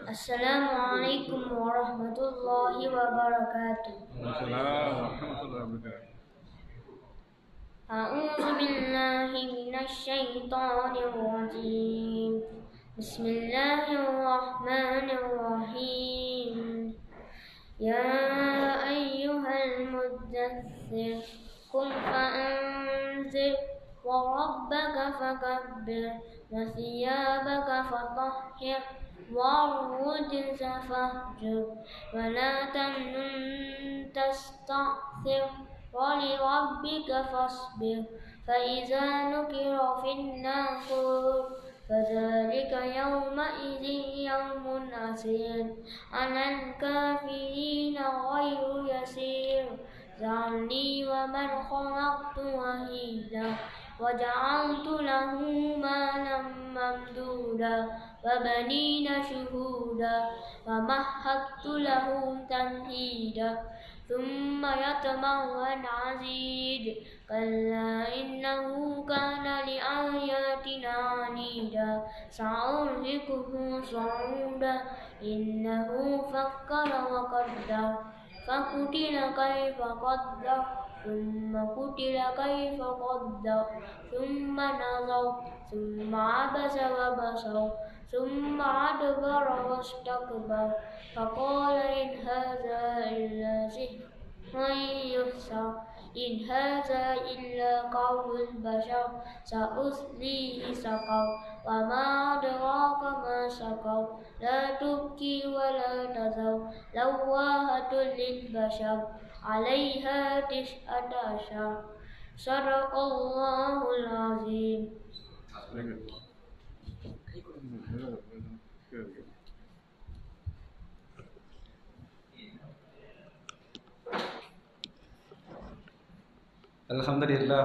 السلام عليكم ورحمة الله وبركاته السلام ورحمة الله وبركاته أعوذ بالله من الشيطان الرجيم بسم الله الرحمن الرحيم يا أيها المدثر قم فأنذر وربك فكبر وثيابك فطهر والرجز فاهجر ولا تمنن تستعثر ولربك فاصبر فإذا نكر في الناقور فذلك يومئذ يوم عسير على الكافرين غير يسير ذرني ومن خلقت وحيدا وجعلت له مالا ممدودا وبنين شهودا ومهدت له تمهيدا ثم يطمع أن أزيد كلا إنه كان لآياتنا عنيدا سأرهقه صعودا إنه فكر وقدر فقتل كيف قدر ثم قتل كيف قدر ثم نظر ثم عبس وبصر ثم أدبر واستكبر فقال إن هذا إلا سحر يحسر إن هذا إلا قول البشر سأصليه سقر وما أدراك ما سقر لا تبكي ولا تذر لواهة للبشر عليها تسعة عشر صدق الله العظيم Very good. Very good. அல்ஹம்துலில்லா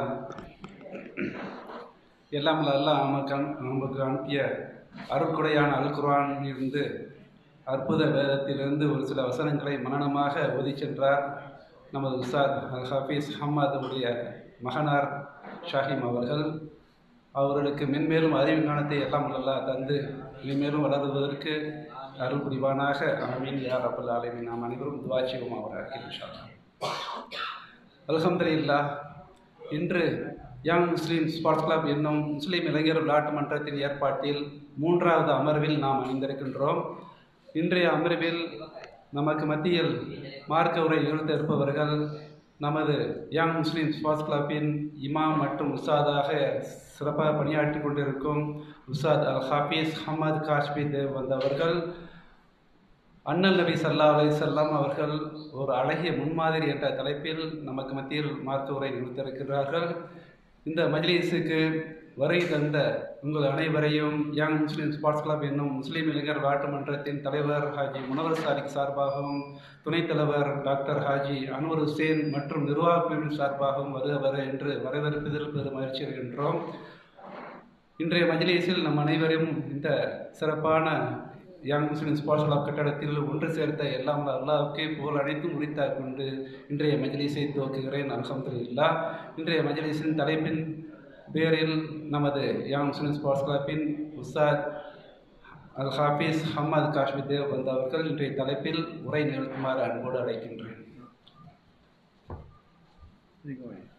எல்லாம் அல்லாஹ் நமக்கு அனு- நமக்கு அனுப்பிய அருட்குடையான அல் குர்ஆனிலிருந்து அற்புத வேதத்திலிருந்து ஒரு சில வசனங்களை மனனமாக ஓதி சென்றார் நமது உஸ்தாத் அல் ஹஃபீஸ் ஹம்மாதுடைய மகனார் ஷாஹிம் அவர்கள் அவர்களுக்கு மென்மேலும் அறிவு ஞானத்தை எல்லாம் அல்லாஹ் தந்து மென்மேலும் வளருவதற்கு அருள் புரிவானாக ஆமீன் யா ரப்பல் ஆலமீன் நாம் அனைவரும் துவா செய்வோம் அவராக இன்ஷா அல்லாஹ். அல்ஹம்துலில்லா இன்று யங் முஸ்லீம் ஸ்போர்ட்ஸ் கிளப் என்னும் முஸ்லீம் இளைஞர் விளையாட்டு மன்றத்தின் ஏற்பாட்டில் மூன்றாவது அமர்வில் நாம் அணிந்திருக்கின்றோம் இன்றைய அமர்வில் நமக்கு மத்தியில் மார்க்க உரை நிகழ்த்த இருப்பவர்கள் நமது யங் முஸ்லீம் ஸ்போர்ட்ஸ் கிளப்பின் இமாம் மற்றும் உஸ்தாதாக சிறப்பாக பணியாற்றி கொண்டிருக்கும் உஸ்தாத் அல் ஹாஃபீஸ் ஹமத் காஷ்மி தேவ் வந்தவர்கள் அண்ணல் நபி சல்லா அலைஹிஸ்ஸலாம் அவர்கள் ஒரு அழகிய முன்மாதிரி என்ற தலைப்பில் நமக்கு மத்தியில் மார்க்க உரை நிறுத்திருக்கிறார்கள் இந்த மஜ்லிஸுக்கு வருகை தந்த உங்கள் அனைவரையும் யங் முஸ்லீம் ஸ்போர்ட்ஸ் கிளப் என்னும் முஸ்லீம் இளைஞர் விளையாட்டு மன்றத்தின் தலைவர் ஹாஜி முனவர் சாதிக் சார்பாகவும் துணைத் தலைவர் டாக்டர் ஹாஜி அன்வர் ஹுசேன் மற்றும் நிர்வாக குழுவின் சார்பாகவும் வருக வர என்று வரவேற்பதில் பெரும் மகிழ்ச்சி அடைகின்றோம் இன்றைய மஜ்லிஸில் நம் அனைவரும் இந்த சிறப்பான யங் முஸ்லிம் ஸ்போர்ட்ஸ் கிளப் கட்டடத்தில் ஒன்று சேர்த்த எல்லாம் வல்ல அல்லாஹ்வுக்கே புகழ் அனைத்தும் உரித்தாக் கொண்டு இன்றைய மஜ்லிஸை துவக்குகிறேன் அல்ஹம்துலில்லா இன்றைய மஜ்லிஸின் தலைப்பின் பேரில் நமது யங் முஸ்லிம் ஸ்போர்ட்ஸ் கிளப்பின் உஸ்தாத் அல் ஹாஃபீஸ் ஹம்மத் காஷ்மீர் தேவ் வந்தவர்கள் இன்றைய தலைப்பில் உரை நிகழ்த்துமாறு அன்போடு அழைக்கின்றேன் You go ahead.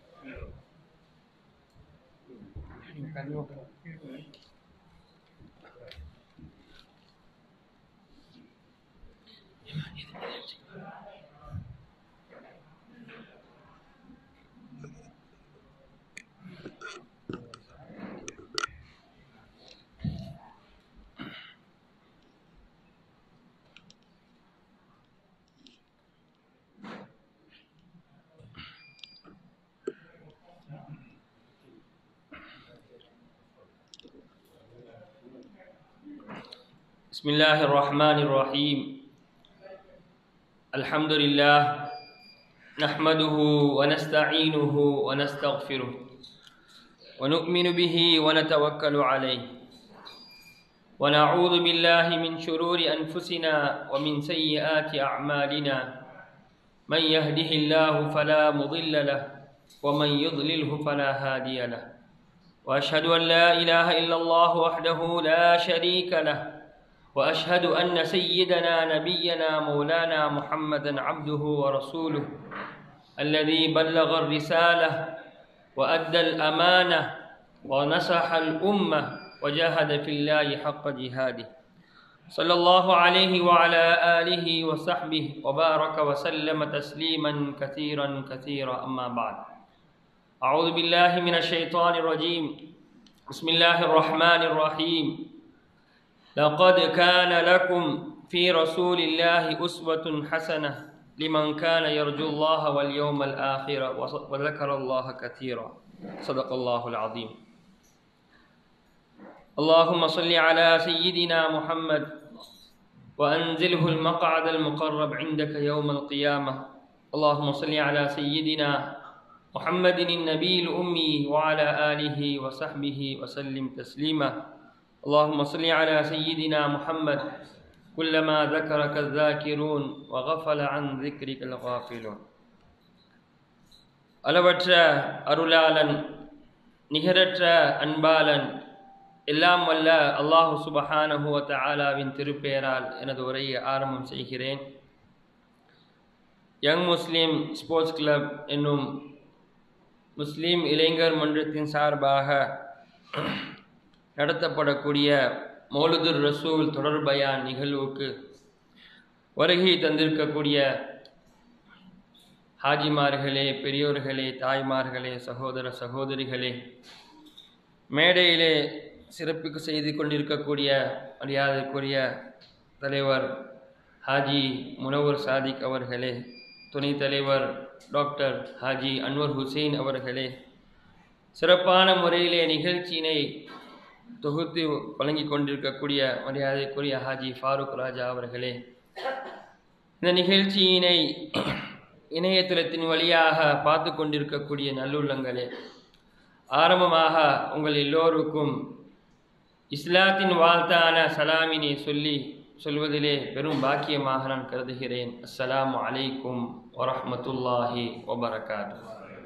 بسم الله الرحمن الرحيم الحمد لله نحمده ونستعينه ونستغفره ونؤمن به ونتوكل عليه ونعوذ بالله من شرور أنفسنا ومن سيئات أعمالنا من يهده الله فلا مضل له ومن يضلله فلا هادي له وأشهد أن لا إله إلا الله وحده لا شريك له واشهد ان سيدنا نبينا مولانا محمدا عبده ورسوله الذي بلغ الرساله وادى الامانه ونصح الامه وجاهد في الله حق جهاده صلى الله عليه وعلى اله وصحبه وبارك وسلم تسليما كثيرا كثيرا اما بعد اعوذ بالله من الشيطان الرجيم بسم الله الرحمن الرحيم لقد كان لكم في رسول الله أسوة حسنة لمن كان يرجو الله واليوم الآخر وذكر الله كثيرا صدق الله العظيم اللهم صل على سيدنا محمد وأنزله المقعد المقرب عندك يوم القيامة اللهم صل على سيدنا محمد النبي الأمي وعلى آله وصحبه وسلم تسليما اللهم صل على سيدنا محمد كلما ذكرك الذاكرون وغفل عن ذكرك الغافلون அளவற்ற அருளாளன் நிகரற்ற அன்பாளன் எல்லாம் வல்ல அல்லாஹு சுபஹானஹு ஆலாவின் திருப்பெயரால் எனது உரையை ஆரம்பம் செய்கிறேன் யங் முஸ்லீம் ஸ்போர்ட்ஸ் கிளப் என்னும் முஸ்லீம் இளைஞர் மன்றத்தின் சார்பாக நடத்தப்படக்கூடிய மௌலுதுர் ரசூல் தொடர்பயான் நிகழ்வுக்கு வருகை தந்திருக்கக்கூடிய ஹாஜிமார்களே பெரியோர்களே தாய்மார்களே சகோதர சகோதரிகளே மேடையிலே சிறப்புக்கு செய்து கொண்டிருக்கக்கூடிய மரியாதைக்குரிய தலைவர் ஹாஜி முனவர் சாதிக் அவர்களே துணைத் தலைவர் டாக்டர் ஹாஜி அன்வர் ஹுசைன் அவர்களே சிறப்பான முறையிலே நிகழ்ச்சியினை தொகுத்து வழங்கி கொண்டிருக்கக்கூடிய மரியாதைக்குரிய ஹாஜி ஃபாரூக் ராஜா அவர்களே இந்த நிகழ்ச்சியினை இணையதளத்தின் வழியாக பார்த்து கொண்டிருக்கக்கூடிய நல்லுள்ளங்களே ஆரம்பமாக உங்கள் எல்லோருக்கும் இஸ்லாத்தின் வாழ்த்தான சலாமினை சொல்லி சொல்வதிலே பெரும் பாக்கியமாக நான் கருதுகிறேன் அஸ்ஸலாம் அலைக்கும் வரஹமத்துல்லாஹி வபரகாத்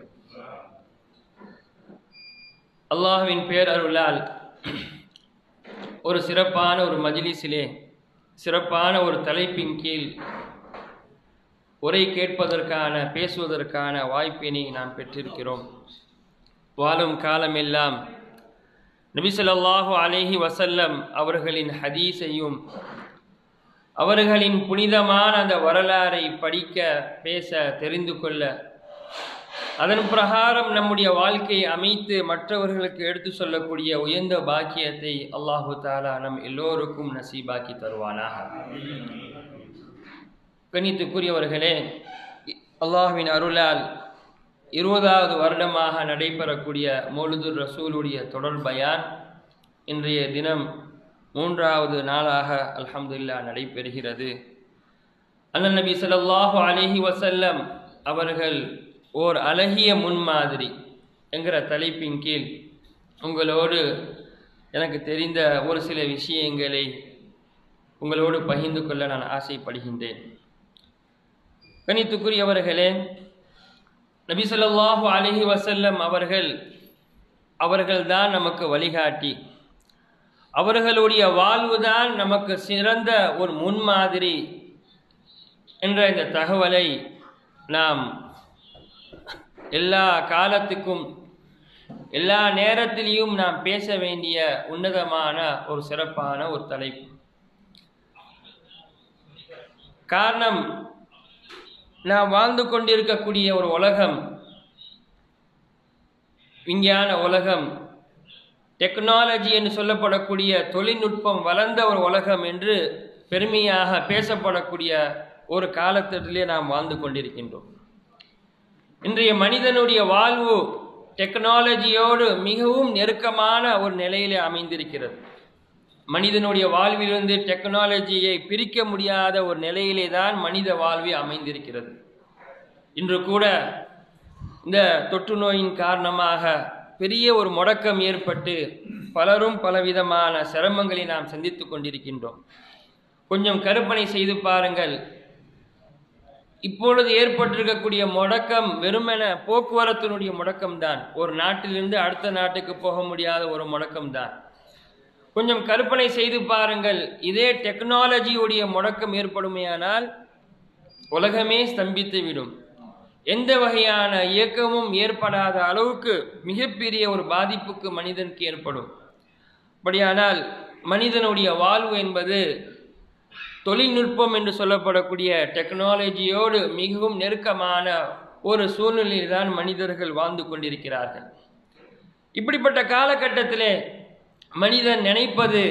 அல்லாஹுவின் பேரருளால் ஒரு சிறப்பான ஒரு மஜிலிஸிலே சிறப்பான ஒரு தலைப்பின் கீழ் உரை கேட்பதற்கான பேசுவதற்கான வாய்ப்பினை நாம் பெற்றிருக்கிறோம் வாழும் காலமெல்லாம் நபிசல்லாஹு அலேஹி வசல்லம் அவர்களின் ஹதீஸையும் அவர்களின் புனிதமான அந்த வரலாறை படிக்க பேச தெரிந்து கொள்ள அதன் பிரகாரம் நம்முடைய வாழ்க்கையை அமைத்து மற்றவர்களுக்கு எடுத்து சொல்லக்கூடிய உயர்ந்த பாக்கியத்தை அல்லாஹு தாலா நம் எல்லோருக்கும் நசீபாக்கி தருவானாக கணித்துக்குரியவர்களே அல்லாஹுவின் அருளால் இருபதாவது வருடமாக நடைபெறக்கூடிய மௌலுதுர் ரசூலுடைய தொடர்பயான் இன்றைய தினம் மூன்றாவது நாளாக அல்ஹம்துல்லா நடைபெறுகிறது அண்ணன் நபி சொல்லாஹு அலஹி வசல்லம் அவர்கள் ஓர் அழகிய முன்மாதிரி என்கிற தலைப்பின் கீழ் உங்களோடு எனக்கு தெரிந்த ஒரு சில விஷயங்களை உங்களோடு பகிர்ந்து கொள்ள நான் ஆசைப்படுகின்றேன் கணித்துக்குரியவர்களே நபி சொல்லாஹு அலஹி வசல்லம் அவர்கள் அவர்கள்தான் நமக்கு வழிகாட்டி அவர்களுடைய வாழ்வுதான் நமக்கு சிறந்த ஒரு முன்மாதிரி என்ற இந்த தகவலை நாம் எல்லா காலத்துக்கும் எல்லா நேரத்திலையும் நாம் பேச வேண்டிய உன்னதமான ஒரு சிறப்பான ஒரு தலைப்பு காரணம் நாம் வாழ்ந்து கொண்டிருக்கக்கூடிய ஒரு உலகம் விஞ்ஞான உலகம் டெக்னாலஜி என்று சொல்லப்படக்கூடிய தொழில்நுட்பம் வளர்ந்த ஒரு உலகம் என்று பெருமையாக பேசப்படக்கூடிய ஒரு காலத்திலே நாம் வாழ்ந்து கொண்டிருக்கின்றோம் இன்றைய மனிதனுடைய வாழ்வு டெக்னாலஜியோடு மிகவும் நெருக்கமான ஒரு நிலையிலே அமைந்திருக்கிறது மனிதனுடைய வாழ்விலிருந்து டெக்னாலஜியை பிரிக்க முடியாத ஒரு நிலையிலே தான் மனித வாழ்வு அமைந்திருக்கிறது இன்று கூட இந்த தொற்று நோயின் காரணமாக பெரிய ஒரு முடக்கம் ஏற்பட்டு பலரும் பலவிதமான சிரமங்களை நாம் சந்தித்து கொண்டிருக்கின்றோம் கொஞ்சம் கற்பனை செய்து பாருங்கள் இப்பொழுது ஏற்பட்டிருக்கக்கூடிய முடக்கம் வெறுமென போக்குவரத்தினுடைய முடக்கம்தான் ஒரு நாட்டிலிருந்து அடுத்த நாட்டுக்கு போக முடியாத ஒரு முடக்கம்தான் கொஞ்சம் கற்பனை செய்து பாருங்கள் இதே டெக்னாலஜியுடைய முடக்கம் ஏற்படுமேயானால் உலகமே ஸ்தம்பித்து விடும் எந்த வகையான இயக்கமும் ஏற்படாத அளவுக்கு மிகப்பெரிய ஒரு பாதிப்புக்கு மனிதனுக்கு ஏற்படும் அப்படியானால் மனிதனுடைய வாழ்வு என்பது தொழில்நுட்பம் என்று சொல்லப்படக்கூடிய டெக்னாலஜியோடு மிகவும் நெருக்கமான ஒரு சூழ்நிலையில் தான் மனிதர்கள் வாழ்ந்து கொண்டிருக்கிறார்கள் இப்படிப்பட்ட காலகட்டத்திலே மனிதன் நினைப்பது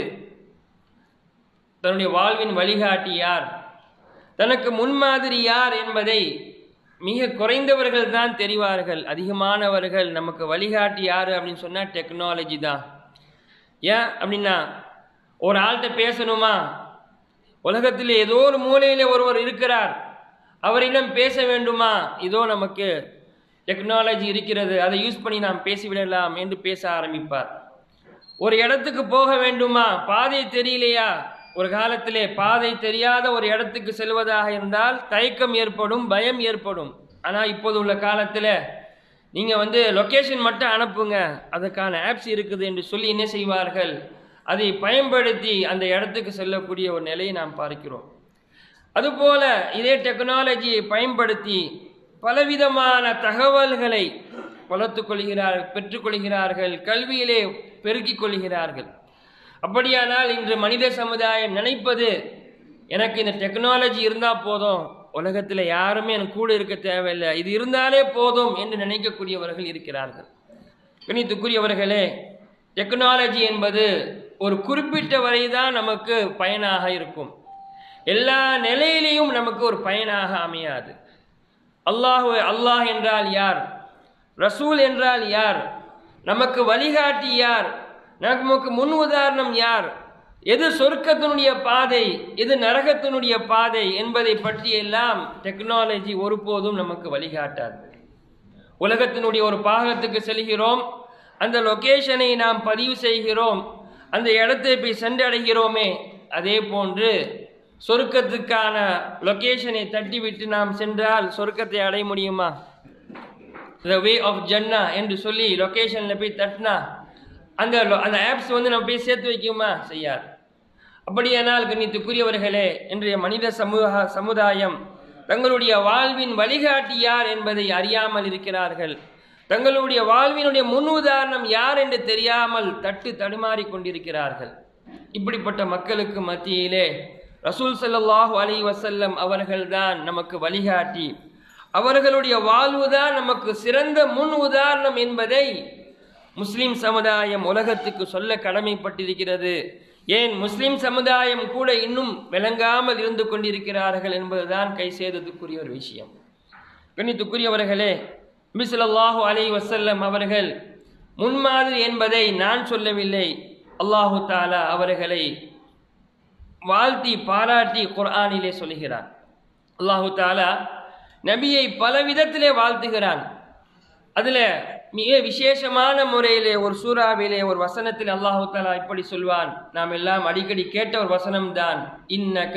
தன்னுடைய வாழ்வின் வழிகாட்டி யார் தனக்கு முன்மாதிரி யார் என்பதை மிக குறைந்தவர்கள் தான் தெரிவார்கள் அதிகமானவர்கள் நமக்கு வழிகாட்டி யார் அப்படின்னு சொன்னால் டெக்னாலஜி தான் ஏன் அப்படின்னா ஒரு ஆள்கிட்ட பேசணுமா உலகத்தில் ஏதோ ஒரு மூலையில் ஒருவர் இருக்கிறார் அவரிடம் பேச வேண்டுமா இதோ நமக்கு டெக்னாலஜி இருக்கிறது அதை யூஸ் பண்ணி நாம் பேசிவிடலாம் என்று பேச ஆரம்பிப்பார் ஒரு இடத்துக்கு போக வேண்டுமா பாதை தெரியலையா ஒரு காலத்திலே பாதை தெரியாத ஒரு இடத்துக்கு செல்வதாக இருந்தால் தயக்கம் ஏற்படும் பயம் ஏற்படும் ஆனால் இப்போது உள்ள காலத்தில் நீங்கள் வந்து லொக்கேஷன் மட்டும் அனுப்புங்க அதுக்கான ஆப்ஸ் இருக்குது என்று சொல்லி என்ன செய்வார்கள் அதை பயன்படுத்தி அந்த இடத்துக்கு செல்லக்கூடிய ஒரு நிலையை நாம் பார்க்கிறோம் அதுபோல இதே டெக்னாலஜியை பயன்படுத்தி பலவிதமான தகவல்களை வளர்த்துக் கொள்கிறார்கள் பெற்றுக்கொள்கிறார்கள் கல்வியிலே பெருக்கிக் கொள்கிறார்கள் அப்படியானால் இன்று மனித சமுதாயம் நினைப்பது எனக்கு இந்த டெக்னாலஜி இருந்தால் போதும் உலகத்தில் யாருமே எனக்கு கூட இருக்க தேவையில்லை இது இருந்தாலே போதும் என்று நினைக்கக்கூடியவர்கள் இருக்கிறார்கள் கணித்துக்குரியவர்களே டெக்னாலஜி என்பது ஒரு குறிப்பிட்ட வரை தான் நமக்கு பயனாக இருக்கும் எல்லா நிலையிலையும் நமக்கு ஒரு பயனாக அமையாது அல்லாஹு அல்லாஹ் என்றால் யார் ரசூல் என்றால் யார் நமக்கு வழிகாட்டி யார் நமக்கு முன் உதாரணம் யார் எது சொர்க்கத்தினுடைய பாதை எது நரகத்தினுடைய பாதை என்பதை பற்றியெல்லாம் டெக்னாலஜி ஒருபோதும் நமக்கு வழிகாட்டாது உலகத்தினுடைய ஒரு பாகத்துக்கு செல்கிறோம் அந்த லொகேஷனை நாம் பதிவு செய்கிறோம் அந்த இடத்தை போய் சென்றடைகிறோமே அதே போன்று சொர்க்கத்துக்கான லொகேஷனை தட்டிவிட்டு நாம் சென்றால் சொர்க்கத்தை அடைய முடியுமா த வே ஆஃப் ஜன்னா என்று சொல்லி லொக்கேஷனில் போய் தட்டினா அந்த lo- அந்த ஆப்ஸ் வந்து நம்ம போய் சேர்த்து வைக்குமா செய்யாது அப்படியானால் கண்ணித்துக்குரியவர்களே இன்றைய மனித சமூக சமுதாயம் தங்களுடைய வாழ்வின் வழிகாட்டி யார் என்பதை அறியாமல் இருக்கிறார்கள் தங்களுடைய வாழ்வினுடைய முன் உதாரணம் யார் என்று தெரியாமல் தட்டு தடுமாறி கொண்டிருக்கிறார்கள் இப்படிப்பட்ட மக்களுக்கு மத்தியிலே ரசூல் ஸல்லல்லாஹு அலைஹி வஸல்லம் அவர்கள்தான் நமக்கு வழிகாட்டி அவர்களுடைய வாழ்வுதான் நமக்கு சிறந்த முன் உதாரணம் என்பதை முஸ்லிம் சமுதாயம் உலகத்துக்கு சொல்ல கடமைப்பட்டிருக்கிறது ஏன் முஸ்லிம் சமுதாயம் கூட இன்னும் விளங்காமல் இருந்து கொண்டிருக்கிறார்கள் என்பதுதான் கை சேதத்துக்குரிய ஒரு விஷயம் கண்ணித்துக்குரியவர்களே நபிசல்லாஹு அலை வசல்லம் அவர்கள் முன்மாதிரி என்பதை நான் சொல்லவில்லை அல்லாஹு தாலா அவர்களை வாழ்த்தி பாராட்டி குர்ஆனிலே சொல்கிறார் அல்லாஹு தாலா நபியை பல விதத்திலே வாழ்த்துகிறான் அதில் மிக விசேஷமான முறையிலே ஒரு சூறாவிலே ஒரு வசனத்தில் அல்லாஹு தாலா இப்படி சொல்வான் நாம் எல்லாம் அடிக்கடி கேட்ட ஒரு வசனம் தான் இன்னக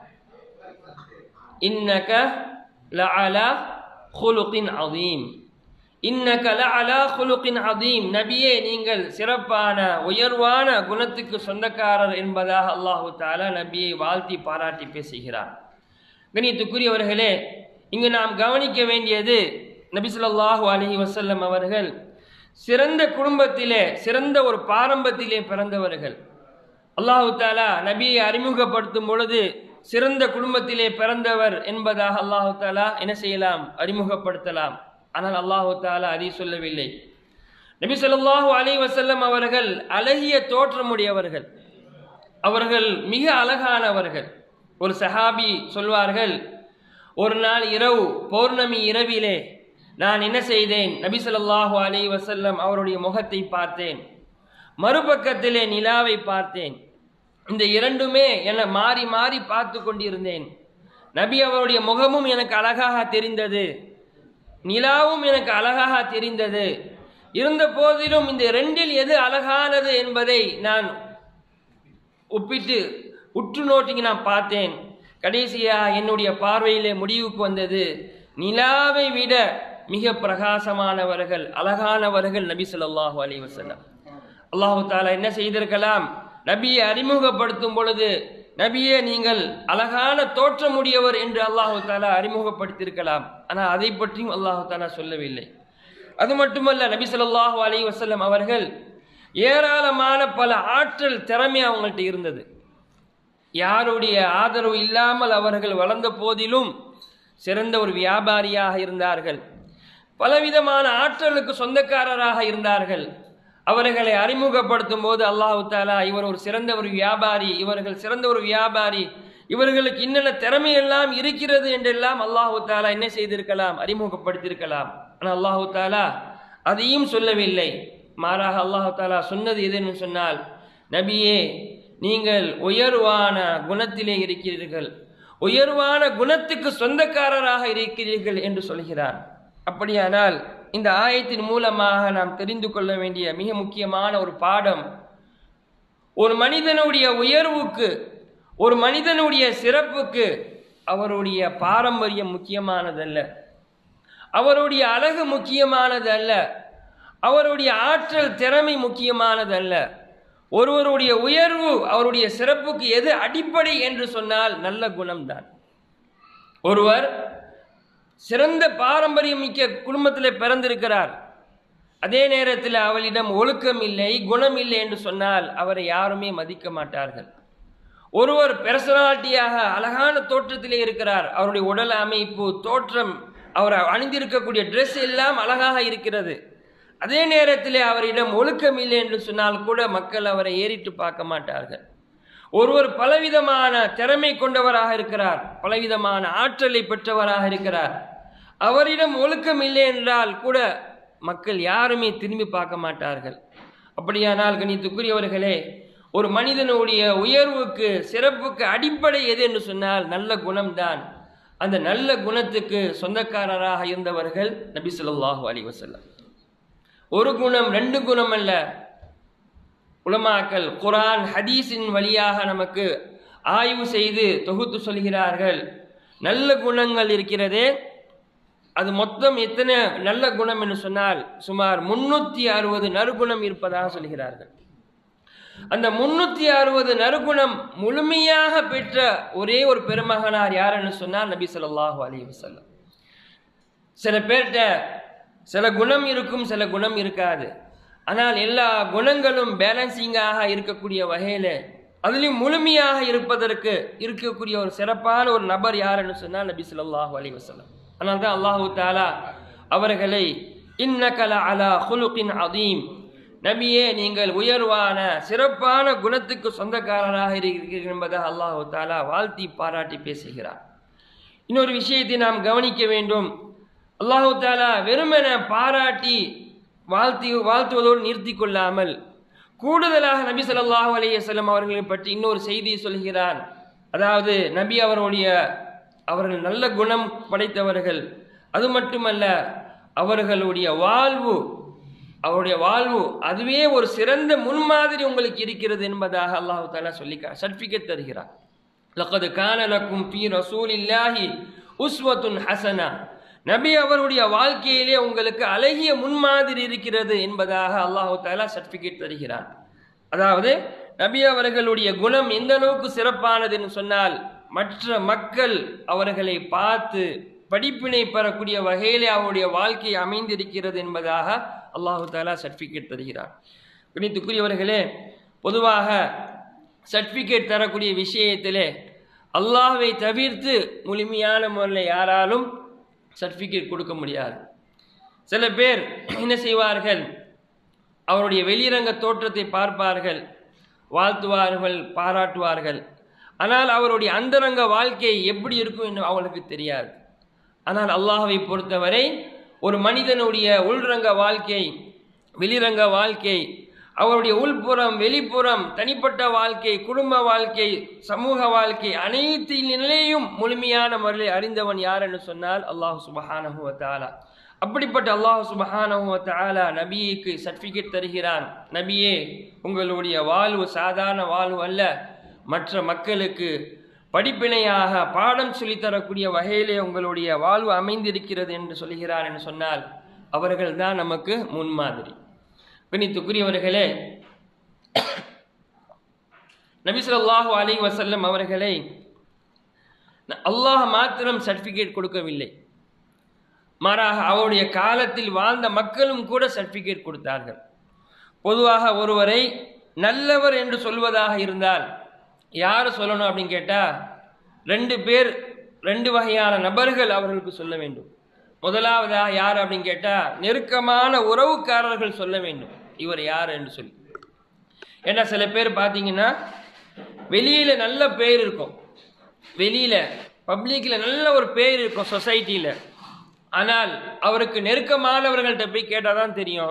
இன்னக லஅலா குலுகின் அதீம் இன்னக லஅலா குலுகின் அதீம் நபியே நீங்கள் சிறப்பான உயர்வான குணத்துக்கு சொந்தக்காரர் என்பதாக அல்லாஹு தாலா நபியை வாழ்த்தி பாராட்டி பேசுகிறார் கணித்துக்குரியவர்களே இங்கு நாம் கவனிக்க வேண்டியது நபி ஸல்லல்லாஹு அலைஹி வஸல்லம் அவர்கள் சிறந்த குடும்பத்திலே சிறந்த ஒரு பாரம்பத்திலே பிறந்தவர்கள் அல்லாஹு தாலா நபியை அறிமுகப்படுத்தும் பொழுது சிறந்த குடும்பத்திலே பிறந்தவர் என்பதாக அல்லாஹு தாலா என்ன செய்யலாம் அறிமுகப்படுத்தலாம் ஆனால் அல்லாஹு தாலா அதை சொல்லவில்லை நபி ஸல்லல்லாஹு அலைஹி வஸல்லம் அவர்கள் அழகிய தோற்றமுடையவர்கள் அவர்கள் மிக அழகானவர்கள் ஒரு சஹாபி சொல்வார்கள் ஒரு நாள் இரவு பௌர்ணமி இரவிலே நான் என்ன செய்தேன் நபி ஸல்லல்லாஹு அலைஹி வஸல்லம் அவருடைய முகத்தை பார்த்தேன் மறுபக்கத்திலே நிலாவை பார்த்தேன் இந்த இரண்டுமே என மாறி மாறி பார்த்து கொண்டிருந்தேன் நபி அவருடைய முகமும் எனக்கு அழகாக தெரிந்தது நிலாவும் எனக்கு அழகாக தெரிந்தது இருந்த போதிலும் இந்த ரெண்டில் எது அழகானது என்பதை நான் ஒப்பிட்டு உற்று நோட்டி நான் பார்த்தேன் கடைசியா என்னுடைய பார்வையிலே முடிவுக்கு வந்தது நிலாவை விட மிக பிரகாசமானவர்கள் அழகானவர்கள் நபி ஸல்லல்லாஹு அலைஹி வஸல்லம் அல்லாஹு தாலா என்ன செய்திருக்கலாம் நபியை அறிமுகப்படுத்தும் பொழுது நபியே நீங்கள் அழகான தோற்றமுடையவர் என்று அல்லாஹு தாலா அறிமுகப்படுத்தியிருக்கலாம் ஆனால் அதை பற்றியும் அல்லாஹு தாலா சொல்லவில்லை அது மட்டுமல்ல நபி ஸல்லல்லாஹு அலைஹி வஸல்லம் அவர்கள் ஏராளமான பல ஆற்றல் திறமை அவங்கள்ட்ட இருந்தது யாருடைய ஆதரவு இல்லாமல் அவர்கள் வளர்ந்த போதிலும் சிறந்த ஒரு வியாபாரியாக இருந்தார்கள் பலவிதமான ஆற்றலுக்கு சொந்தக்காரராக இருந்தார்கள் அவர்களை அறிமுகப்படுத்தும் போது அல்லாஹு தாலா இவர் ஒரு சிறந்த ஒரு வியாபாரி இவர்கள் சிறந்த ஒரு வியாபாரி இவர்களுக்கு என்னென்ன திறமையெல்லாம் இருக்கிறது என்றெல்லாம் அல்லாஹு தாலா என்ன செய்திருக்கலாம் அறிமுகப்படுத்தியிருக்கலாம் ஆனால் அல்லாஹு தாலா அதையும் சொல்லவில்லை மாறாக அல்லாஹு தாலா சொன்னது எதுன்னு சொன்னால் நபியே நீங்கள் உயர்வான குணத்திலே இருக்கிறீர்கள் உயர்வான குணத்துக்கு சொந்தக்காரராக இருக்கிறீர்கள் என்று சொல்கிறார் அப்படியானால் இந்த ஆயத்தின் மூலமாக நாம் தெரிந்து கொள்ள வேண்டிய மிக முக்கியமான ஒரு பாடம் ஒரு மனிதனுடைய உயர்வுக்கு ஒரு மனிதனுடைய சிறப்புக்கு அவருடைய பாரம்பரியம் முக்கியமானதல்ல அவருடைய அழகு முக்கியமானதல்ல அவருடைய ஆற்றல் திறமை முக்கியமானதல்ல ஒருவருடைய உயர்வு அவருடைய சிறப்புக்கு எது அடிப்படை என்று சொன்னால் நல்ல குணம்தான் ஒருவர் சிறந்த பாரம்பரியம் மிக்க குடும்பத்தில் பிறந்திருக்கிறார் அதே நேரத்தில் அவளிடம் ஒழுக்கம் இல்லை குணம் இல்லை என்று சொன்னால் அவரை யாருமே மதிக்க மாட்டார்கள் ஒருவர் பெர்சனாலிட்டியாக அழகான தோற்றத்திலே இருக்கிறார் அவருடைய உடல் அமைப்பு தோற்றம் அவர் அணிந்திருக்கக்கூடிய ட்ரெஸ் எல்லாம் அழகாக இருக்கிறது அதே நேரத்தில் அவரிடம் ஒழுக்கம் இல்லை என்று சொன்னால் கூட மக்கள் அவரை ஏறிட்டு பார்க்க மாட்டார்கள் ஒருவர் பலவிதமான திறமை கொண்டவராக இருக்கிறார் பலவிதமான ஆற்றலை பெற்றவராக இருக்கிறார் அவரிடம் ஒழுக்கம் இல்லை என்றால் கூட மக்கள் யாருமே திரும்பி பார்க்க மாட்டார்கள் அப்படியானால் கணித்துக்குரியவர்களே ஒரு மனிதனுடைய உயர்வுக்கு சிறப்புக்கு அடிப்படை எது என்று சொன்னால் நல்ல குணம்தான் அந்த நல்ல குணத்துக்கு சொந்தக்காரராக இருந்தவர்கள் நபி ஸல்லல்லாஹு அலைஹி வஸல்லம் ஒரு குணம் ரெண்டு குணம் அல்ல உலமாக்கள் குரான் ஹதீஸின் வழியாக நமக்கு ஆய்வு செய்து தொகுத்து சொல்கிறார்கள் நல்ல குணங்கள் இருக்கிறதே அது மொத்தம் எத்தனை நல்ல குணம் என்று சொன்னால் சுமார் முன்னூற்றி அறுபது நறுகுணம் இருப்பதாக சொல்கிறார்கள் அந்த முன்னூற்றி அறுபது நறுகுணம் முழுமையாக பெற்ற ஒரே ஒரு பெருமகனார் யாருன்னு சொன்னால் நபி ஸல்லல்லாஹு அலைஹி வஸல்லம் சில பேர்கிட்ட சில குணம் இருக்கும் சில குணம் இருக்காது ஆனால் எல்லா குணங்களும் பேலன்சிங்காக இருக்கக்கூடிய வகையில் அதுலேயும் முழுமையாக இருப்பதற்கு இருக்கக்கூடிய ஒரு சிறப்பான ஒரு நபர் யாருன்னு சொன்னால் நபி ஸல்லல்லாஹு அலைஹி வஸல்லம் ஆனால் தான் அல்லாஹு தாலா அவர்களை இன்னகல அலா ஹுலுகின் அதீம் நபியே நீங்கள் உயர்வான சிறப்பான குணத்துக்கு சொந்தக்காரராக இருக்கிறீர்கள் என்பதாக அல்லாஹு தாலா வாழ்த்தி பாராட்டி பேசுகிறார் இன்னொரு விஷயத்தை நாம் கவனிக்க வேண்டும் அல்லாஹு தாலா வெறுமென பாராட்டி வாழ்த்தி வாழ்த்துவதோடு நிறுத்தி கொள்ளாமல் கூடுதலாக நபி ஸல்லல்லாஹு அலைஹி வஸல்லம் அவர்களை பற்றி இன்னொரு செய்தியை சொல்கிறான் அதாவது நபி அவருடைய அவர்கள் நல்ல குணம் படைத்தவர்கள் அது மட்டுமல்ல அவர்களுடைய வாழ்வு அவருடைய வாழ்வு அதுவே ஒரு சிறந்த முன்மாதிரி உங்களுக்கு இருக்கிறது என்பதாக அல்லாஹு தாலா சொல்லிக்க சர்டிஃபிகேட் தருகிறார் லக்கது கான லக்கும் ஃபீ ரசூலில்லாஹி உஸ்வத்துன் ஹசனா நபி அவருடைய வாழ்க்கையிலே உங்களுக்கு அழகிய முன்மாதிரி இருக்கிறது என்பதாக அல்லாஹு தாலா சர்டிஃபிகேட் தருகிறார் அதாவது நபி அவர்களுடைய குணம் எந்த அளவுக்கு சிறப்பானதுன்னு சொன்னால் மற்ற மக்கள் அவர்களை பார்த்து படிப்பினை பெறக்கூடிய வகையிலே அவருடைய வாழ்க்கை அமைந்திருக்கிறது என்பதாக அல்லாஹு தாலா சர்டிஃபிகேட் தருகிறார் கணித்துக்குரியவர்களே பொதுவாக சர்டிஃபிகேட் தரக்கூடிய விஷயத்திலே அல்லாஹ்வை தவிர்த்து முழுமையான முறையில் யாராலும் சர்டிஃபிகேட் கொடுக்க முடியாது சில பேர் என்ன செய்வார்கள் அவருடைய வெளிரங்க தோற்றத்தை பார்ப்பார்கள் வாழ்த்துவார்கள் பாராட்டுவார்கள் ஆனால் அவருடைய அந்தரங்க வாழ்க்கை எப்படி இருக்கும் என்று அவங்களுக்கு தெரியாது ஆனால் அல்லாஹ்வை பொறுத்தவரை ஒரு மனிதனுடைய உள்ரங்க வாழ்க்கை வெளிரங்க வாழ்க்கை அவருடைய உள்புறம் வெளிப்புறம் தனிப்பட்ட வாழ்க்கை குடும்ப வாழ்க்கை சமூக வாழ்க்கை அனைத்து நிலையும் முழுமையான முறையில் அறிந்தவன் யார் என்று சொன்னால் அல்லாஹ் சுபஹானஹு வ தஆலா அப்படிப்பட்ட அல்லாஹ் சுபஹானஹு வ தஆலா நபிக்கு சர்டிஃபிகேட் தருகிறான் நபியே உங்களுடைய வாழ்வு சாதாரண வாழ்வு அல்ல மற்ற மக்களுக்கு படிப்பினையாக பாடம் சொல்லித்தரக்கூடிய வகையிலே உங்களுடைய வாழ்வு அமைந்திருக்கிறது என்று சொல்கிறார் என்று சொன்னால் அவர்கள் தான் நமக்கு முன்மாதிரி பிணித்துக்குரியவர்களே நபி ஸல்லல்லாஹு அலைஹி வஸல்லம் அவர்களை அல்லாஹ் மாத்திரம் சர்டிஃபிகேட் கொடுக்கவில்லை மாறாக அவருடைய காலத்தில் வாழ்ந்த மக்களும் கூட சர்டிஃபிகேட் கொடுத்தார்கள் பொதுவாக ஒருவரை நல்லவர் என்று சொல்வதாக இருந்தால் யார் சொல்லணும் அப்படின்னு கேட்டால் ரெண்டு பேர் ரெண்டு வகையான நபர்கள் அவர்களுக்கு சொல்ல வேண்டும் முதலாவதாக யார் அப்படின்னு கேட்டால் நெருக்கமான உறவுக்காரர்கள் சொல்ல வேண்டும் இவர் யார் என்று சொல்லி ஏன்னா சில பேர் பார்த்தீங்கன்னா வெளியில் நல்ல பேர் இருக்கும் வெளியில் பப்ளிக்கில் நல்ல ஒரு பேர் இருக்கும் சொசைட்டியில் ஆனால் அவருக்கு நெருக்கமானவர்கள்ட்ட போய் கேட்டால் தான் தெரியும்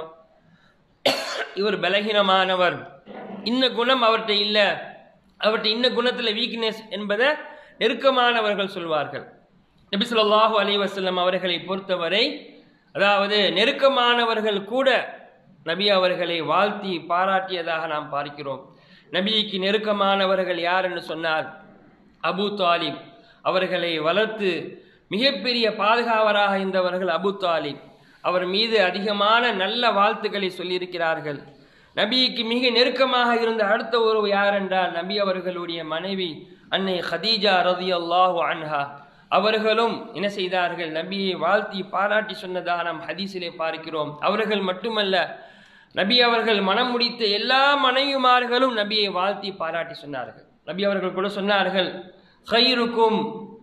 இவர் பலகீனமானவர் இன்ன குணம் அவர்கிட்ட இல்லை அவர்கிட்ட இன்ன குணத்தில் வீக்னஸ் என்பதை நெருக்கமானவர்கள் சொல்வார்கள் நபி ஸல்லல்லாஹு அலைஹி வஸல்லம் அவர்களை பொறுத்தவரை அதாவது நெருக்கமானவர்கள் கூட நபி அவர்களை வாழ்த்தி பாராட்டியதாக நாம் பார்க்கிறோம் நபிக்கு நெருக்கமானவர்கள் யார் என்று சொன்னால் அபு தாலிப் அவர்களை வளர்த்து மிகப்பெரிய பாதுகாவராக இருந்தவர்கள் அபு தாலிப் அவர் மீது அதிகமான நல்ல வாழ்த்துக்களை சொல்லியிருக்கிறார்கள் நபிக்கு மிக நெருக்கமாக இருந்த அடுத்த ஒரு யார் என்றால் நபி அவர்களுடைய மனைவி அன்னை ஹதீஜா ரதி அல்லாஹு அன்ஹா அவர்களும் என்ன செய்தார்கள் நபியை வாழ்த்தி பாராட்டி சொன்னதாக நாம் ஹதீஸிலே பார்க்கிறோம் அவர்கள் மட்டுமல்ல நபி அவர்கள் மனம் முடித்த எல்லா மனைவிமார்களும் நபியை வாழ்த்தி பாராட்டி சொன்னார்கள் நபி அவர்கள் கூட சொன்னார்கள் ஹைருக்கும்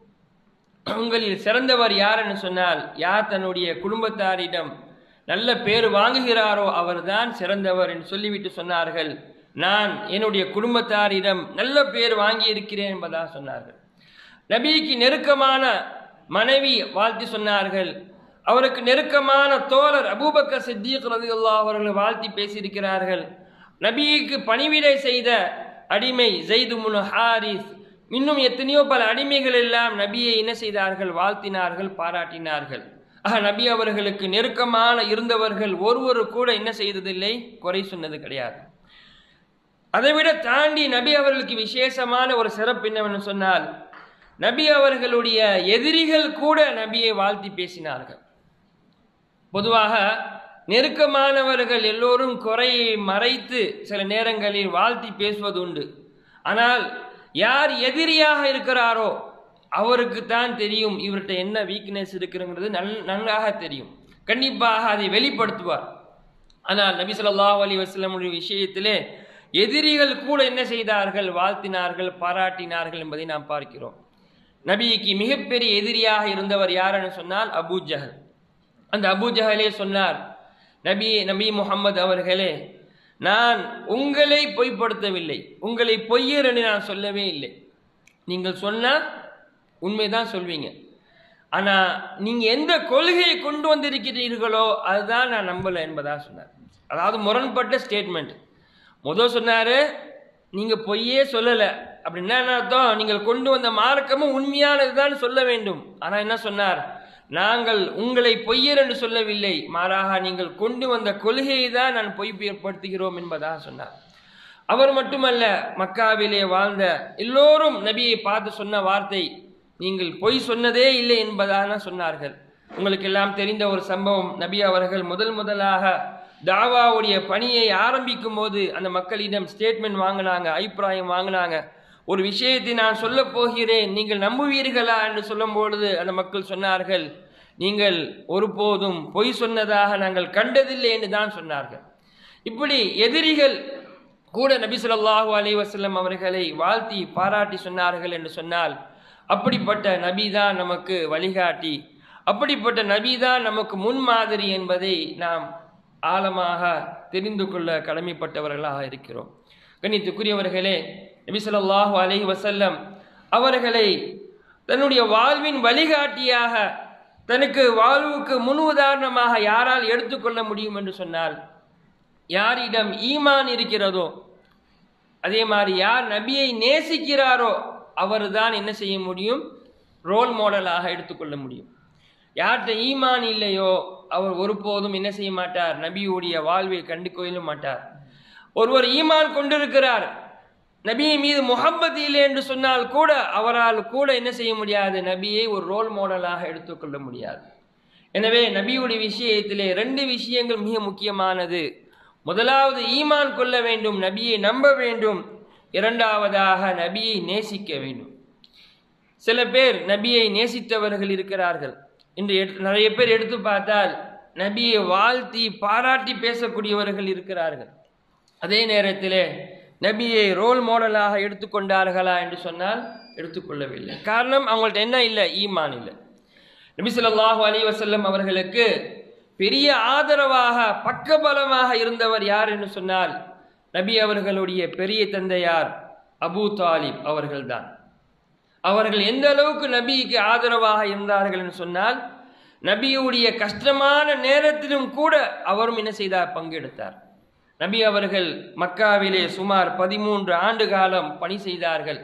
உங்களில் சிறந்தவர் யார் என்று சொன்னால் யார் தன்னுடைய குடும்பத்தாரிடம் நல்ல பேர் வாங்குகிறாரோ அவர்தான் சிறந்தவர் என்று சொல்லிவிட்டு சொன்னார்கள் நான் என்னுடைய குடும்பத்தாரிடம் நல்ல பேர் வாங்கி இருக்கிறேன் என்பதாக சொன்னார்கள் நபிக்கு நெருக்கமான மனைவி வாழ்த்தி சொன்னார்கள் அவருக்கு நெருக்கமான தோழர் அபூபக்கர் சித்திக் ரதியுல்லா அவர்கள் வாழ்த்தி பேசியிருக்கிறார்கள் நபிக்கு பணிவிடை செய்த அடிமை ஜெய்து முன் ஹாரிஸ் இன்னும் எத்தனையோ பல அடிமைகள் எல்லாம் நபியை என்ன செய்தார்கள் வாழ்த்தினார்கள் பாராட்டினார்கள் ஆக நபி அவர்களுக்கு நெருக்கமான இருந்தவர்கள் ஒருவர் கூட என்ன செய்ததில்லை குறை சொன்னது கிடையாது அதைவிட தாண்டி நபி அவர்களுக்கு விசேஷமான ஒரு சிறப்பு என்னவென்று சொன்னால் நபி அவர்களுடைய எதிரிகள் கூட நபியை வாழ்த்தி பேசினார்கள் பொதுவாக நெருக்கமானவர்கள் எல்லோரும் குறையை மறைத்து சில நேரங்களில் வாழ்த்தி பேசுவது உண்டு ஆனால் யார் எதிரியாக இருக்கிறாரோ அவருக்கு தான் தெரியும் இவர்கிட்ட என்ன வீக்னஸ் இருக்குங்கிறது நல் நன்றாக தெரியும் கண்டிப்பாக அதை வெளிப்படுத்துவார் ஆனால் நபி ஸல்லல்லாஹு அலைஹி வஸல்லமுடைய விஷயத்திலே எதிரிகள் கூட என்ன செய்தார்கள் வாழ்த்தினார்கள் பாராட்டினார்கள் என்பதை நாம் பார்க்கிறோம் நபிக்கு மிகப்பெரிய எதிரியாக இருந்தவர் யாருன்னு சொன்னால் அபூ ஜஹல் அந்த அபூ ஜஹலே சொன்னார் நபி நபி முகம்மது அவர்களே நான் உங்களை பொய்ப்படுத்தவில்லை உங்களை பொய்யர் என்று நான் சொல்லவே இல்லை நீங்கள் சொன்னால் உண்மைதான் சொல்வீங்க ஆனால் நீங்கள் எந்த கொள்கையை கொண்டு வந்திருக்கிறீர்களோ அதுதான் நான் நம்பலை என்பதாக சொன்னார் அதாவது முரண்பட்ட ஸ்டேட்மெண்ட் முதல் சொன்னார் நீங்கள் பொய்யே சொல்லலை அப்படின்னா என்ன அர்த்தம் நீங்கள் கொண்டு வந்த மார்க்கமும் உண்மையானது தான் சொல்ல வேண்டும் ஆனால் என்ன சொன்னார் நாங்கள் உங்களை பொய்யர் என்று சொல்லவில்லை மாறாக நீங்கள் கொண்டு வந்த கொள்கையை தான் நான் பொய்ப்படுத்துகிறோம் என்பதாக சொன்னார் அவர் மட்டுமல்ல மக்காவிலே வாழ்ந்த எல்லோரும் நபியை பார்த்து சொன்ன வார்த்தை நீங்கள் பொய் சொன்னதே இல்லை என்பதாக சொன்னார்கள் உங்களுக்கு எல்லாம் தெரிந்த ஒரு சம்பவம் நபி அவர்கள் முதல் முதலாக தாவாவுடைய பணியை ஆரம்பிக்கும் போது அந்த மக்களிடம் ஸ்டேட்மெண்ட் வாங்கினாங்க அபிப்பிராயம் வாங்கினாங்க ஒரு விஷயத்தை நான் சொல்ல போகிறேன் நீங்கள் நம்புவீர்களா என்று சொல்லும் பொழுது அந்த மக்கள் சொன்னார்கள் நீங்கள் ஒருபோதும் பொய் சொன்னதாக நாங்கள் கண்டதில்லை என்று தான் சொன்னார்கள் இப்படி எதிரிகள் கூட நபி ஸல்லல்லாஹு அலைஹி வஸல்லம் அவர்களை வாழ்த்தி பாராட்டி சொன்னார்கள் என்று சொன்னால் அப்படிப்பட்ட நபி தான் நமக்கு வழிகாட்டி அப்படிப்பட்ட நபி தான் நமக்கு முன்மாதிரி என்பதை நாம் ஆழமாக தெரிந்து கொள்ள கடமைப்பட்டவர்களாக இருக்கிறோம் கண்ணியத்துக்குரியவர்களே நபி ஸல்லல்லாஹு அலைஹி வஸல்லம் அவர்களை தன்னுடைய வாழ்வின் வழிகாட்டியாக தனக்கு வாழ்வுக்கு முன் உதாரணமாக யாரால் எடுத்துக்கொள்ள முடியும் என்று சொன்னால் யாரிடம் ஈமான் இருக்கிறதோ அதே மாதிரி யார் நபியை நேசிக்கிறாரோ அவர் தான் என்ன செய்ய முடியும் ரோல் மாடலாக எடுத்துக்கொள்ள முடியும் யார்கிட்ட ஈமான் இல்லையோ அவர் ஒருபோதும் என்ன செய்ய மாட்டார் நபியுடைய வாழ்வை கண்டு கொள்ள மாட்டார் ஒருவர் ஈமான் கொண்டிருக்கிறார் நபியை மீது முகப்பத் இல்லை என்று சொன்னால் கூட அவரால் கூட என்ன செய்ய முடியாது நபியை ஒரு ரோல் மாடலாக எடுத்துக்கொள்ள முடியாது எனவே நபியுடைய விஷயத்திலே ரெண்டு விஷயங்கள் மிக முக்கியமானது முதலாவது ஈமான் கொள்ள வேண்டும் நபியை நம்ப வேண்டும் இரண்டாவதாக நபியை நேசிக்க வேண்டும் சில பேர் நபியை நேசித்தவர்கள் இருக்கிறார்கள் இன்று எடுத்து- நிறைய பேர் எடுத்து பார்த்தால் நபியை வாழ்த்தி பாராட்டி பேசக்கூடியவர்கள் இருக்கிறார்கள் அதே நேரத்திலே நபியை ரோல் மாடலாக எடுத்துக்கொண்டார்களா என்று சொன்னால் எடுத்துக்கொள்ளவில்லை காரணம் அவங்கள்ட்ட என்ன இல்லை ஈமான் இல்லை நபி ஸல்லல்லாஹு அலைஹி வஸல்லம் அவர்களுக்கு பெரிய ஆதரவாக பக்கபலமாக இருந்தவர் யார் என்று சொன்னால் நபி அவர்களுடைய பெரிய தந்தையார் அபூ தாலிப் அவர்கள்தான் அவர்கள் எந்த அளவுக்கு நபிக்கு ஆதரவாக இருந்தார்கள் என்று சொன்னால் நபியுடைய கஷ்டமான நேரத்திலும் கூட அவரும் என்ன செய்தார் பங்கெடுத்தார் நபி அவர்கள் மக்காவிலே சுமார் பதிமூன்று ஆண்டு காலம் பணி செய்தார்கள்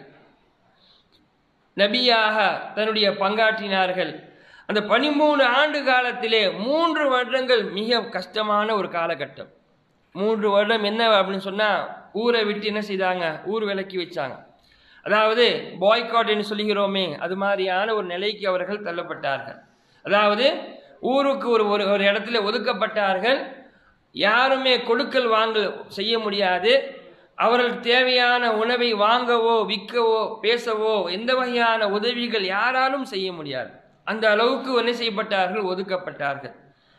நபியாக தன்னுடைய பங்காற்றினார்கள் அந்த பதிமூணு ஆண்டு காலத்திலே மூன்று வருடங்கள் மிக கஷ்டமான ஒரு காலகட்டம் மூன்று வருடம் என்ன அப்படின்னு சொன்னால் ஊரை விட்டு என்ன செய்தாங்க ஊர் விலக்கி வச்சாங்க அதாவது பாய்காட் என்று சொல்லுகிறோமே அது மாதிரியான ஒரு நிலைக்கு அவர்கள் தள்ளப்பட்டார்கள் அதாவது ஊருக்கு ஒரு ஒரு ஒரு இடத்துல ஒதுக்கப்பட்டார்கள் யாருமே கொடுக்கல் வாங்கல் செய்ய முடியாது அவர்களுக்கு தேவையான உணவை வாங்கவோ விற்கவோ பேசவோ எந்த வகையான உதவிகள் யாராலும் செய்ய முடியாது அந்த அளவுக்கு என்ன செய்யப்பட்டார்கள் ஒதுக்கப்பட்டார்கள்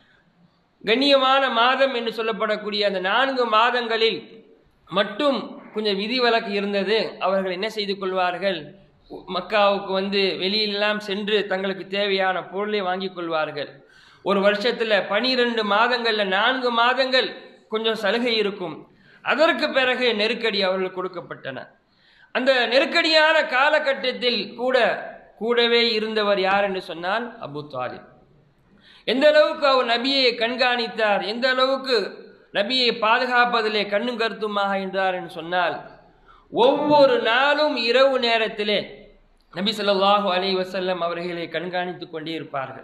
கண்ணியமான மாதம் என்று சொல்லப்படக்கூடிய அந்த நான்கு மாதங்களில் மட்டும் கொஞ்சம் விதிவிலக்கு இருந்தது அவர்கள் என்ன செய்து கொள்வார்கள் மக்காவுக்கு வந்து வெளியிலெல்லாம் சென்று தங்களுக்கு தேவையான பொருளை வாங்கிக் கொள்வார்கள் ஒரு வருஷத்தில் பனிரெண்டு மாதங்களில் நான்கு மாதங்கள் கொஞ்சம் சலுகை இருக்கும் அதற்கு பிறகு நெருக்கடி அவர்களுக்கு கொடுக்கப்பட்டன அந்த நெருக்கடியான காலகட்டத்தில் கூட கூடவே இருந்தவர் யார் என்று சொன்னால் அபு தாலிப் எந்த அளவுக்கு அவர் நபியை கண்காணித்தார் எந்த அளவுக்கு நபியை பாதுகாப்பதிலே கண்ணும் கருத்துமாக என்றார் என்று சொன்னால் ஒவ்வொரு நாளும் இரவு நேரத்திலே நபி ஸல்லல்லாஹு அலைஹி வஸல்லம் அவர்களை கண்காணித்துக் கொண்டே இருப்பார்கள்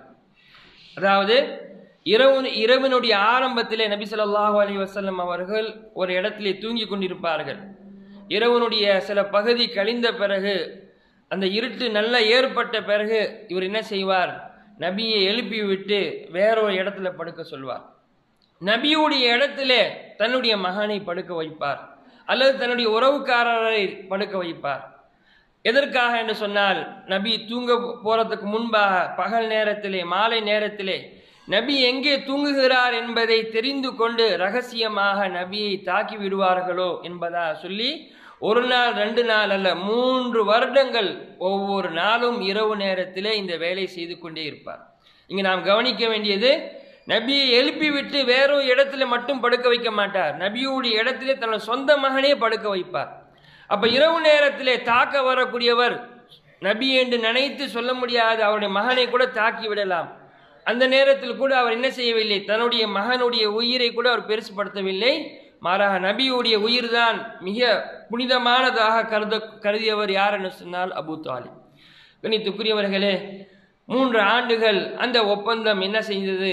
அதாவது இரவு இரவினுடைய ஆரம்பத்திலே நபி ஸல்லல்லாஹு அலைஹி வஸல்லம் அவர்கள் ஒரு இடத்திலே தூங்கி கொண்டிருப்பார்கள் இரவனுடைய சில பகுதி கழிந்த பிறகு அந்த இருட்டு நல்லா ஏற்பட்ட பிறகு இவர் என்ன செய்வார் நபியை எழுப்பி விட்டு வேறொரு இடத்துல படுக்க சொல்வார் நபியுடைய இடத்திலே தன்னுடைய மகனை படுக்க வைப்பார் அல்லது தன்னுடைய உறவுக்காரரை படுக்க வைப்பார் எதற்காக என்று சொன்னால் நபி தூங்க போறதுக்கு முன்பாக பகல் நேரத்திலே மாலை நேரத்திலே நபி எங்கே தூங்குகிறார் என்பதை தெரிந்து கொண்டு ரகசியமாக நபியை தாக்கி விடுவார்களோ என்பதா சொல்லி ஒரு நாள் ரெண்டு நாள் அல்ல மூன்று வருடங்கள் ஒவ்வொரு நாளும் இரவு நேரத்திலே இந்த வேலை செய்து கொண்டே இருப்பார் இங்கே நாம் கவனிக்க வேண்டியது நபியை எழுப்பிவிட்டு வேறொரு இடத்துல மட்டும் படுக்க வைக்க மாட்டார் நபியுடைய இடத்திலே தன்னோட சொந்த மகனே படுக்க வைப்பார் அப்ப இரவு நேரத்திலே தாக்க வரக்கூடியவர் நபி என்று நினைத்து சொல்ல முடியாது அவருடைய மகனை கூட தாக்கி விடலாம் அந்த நேரத்தில் கூட அவர் என்ன செய்யவில்லை தன்னுடைய மகனுடைய உயிரை கூட அவர் பெருசுபடுத்தவில்லை மாறாக நபியுடைய உயிர்தான் மிக புனிதமானதாக கருத கருதியவர் யார் என்று சொன்னால் அபு தாலிப் கணித்துக்குரியவர்களே மூன்று ஆண்டுகள் அந்த ஒப்பந்தம் என்ன செய்தது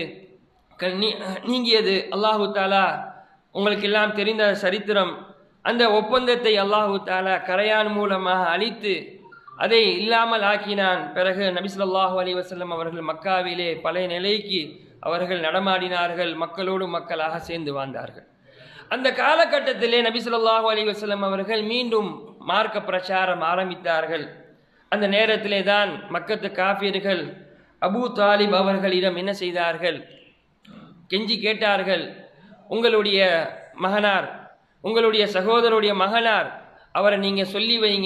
க- நீ- நீங்கியது அல்லாஹு தாலா உங்களுக்கு எல்லாம் தெரிந்த சரித்திரம் அந்த ஒப்பந்தத்தை அல்லாஹு தாலா கரையான் மூலமாக அழித்து அதை இல்லாமல் ஆக்கினான் பிறகு நபி ஸல்லல்லாஹு அலைஹி வஸல்லம் அவர்கள் மக்காவிலே பழைய நிலைக்கு அவர்கள் நடமாடினார்கள் மக்களோடு மக்களாக சேர்ந்து வாழ்ந்தார்கள் அந்த காலகட்டத்திலே நபி ஸல்லல்லாஹு அலைஹி வஸல்லம் அவர்கள் மீண்டும் மார்க்க பிரச்சாரம் ஆரம்பித்தார்கள் அந்த நேரத்திலே தான் மக்கத்து காஃபியர்கள் அபூ தாலிப் அவர்களிடம் என்ன செய்தார்கள் கெஞ்சி கேட்டார்கள் உங்களுடைய மகனார் உங்களுடைய சகோதரருடைய மகனார் அவரை நீங்கள் சொல்லி வைங்க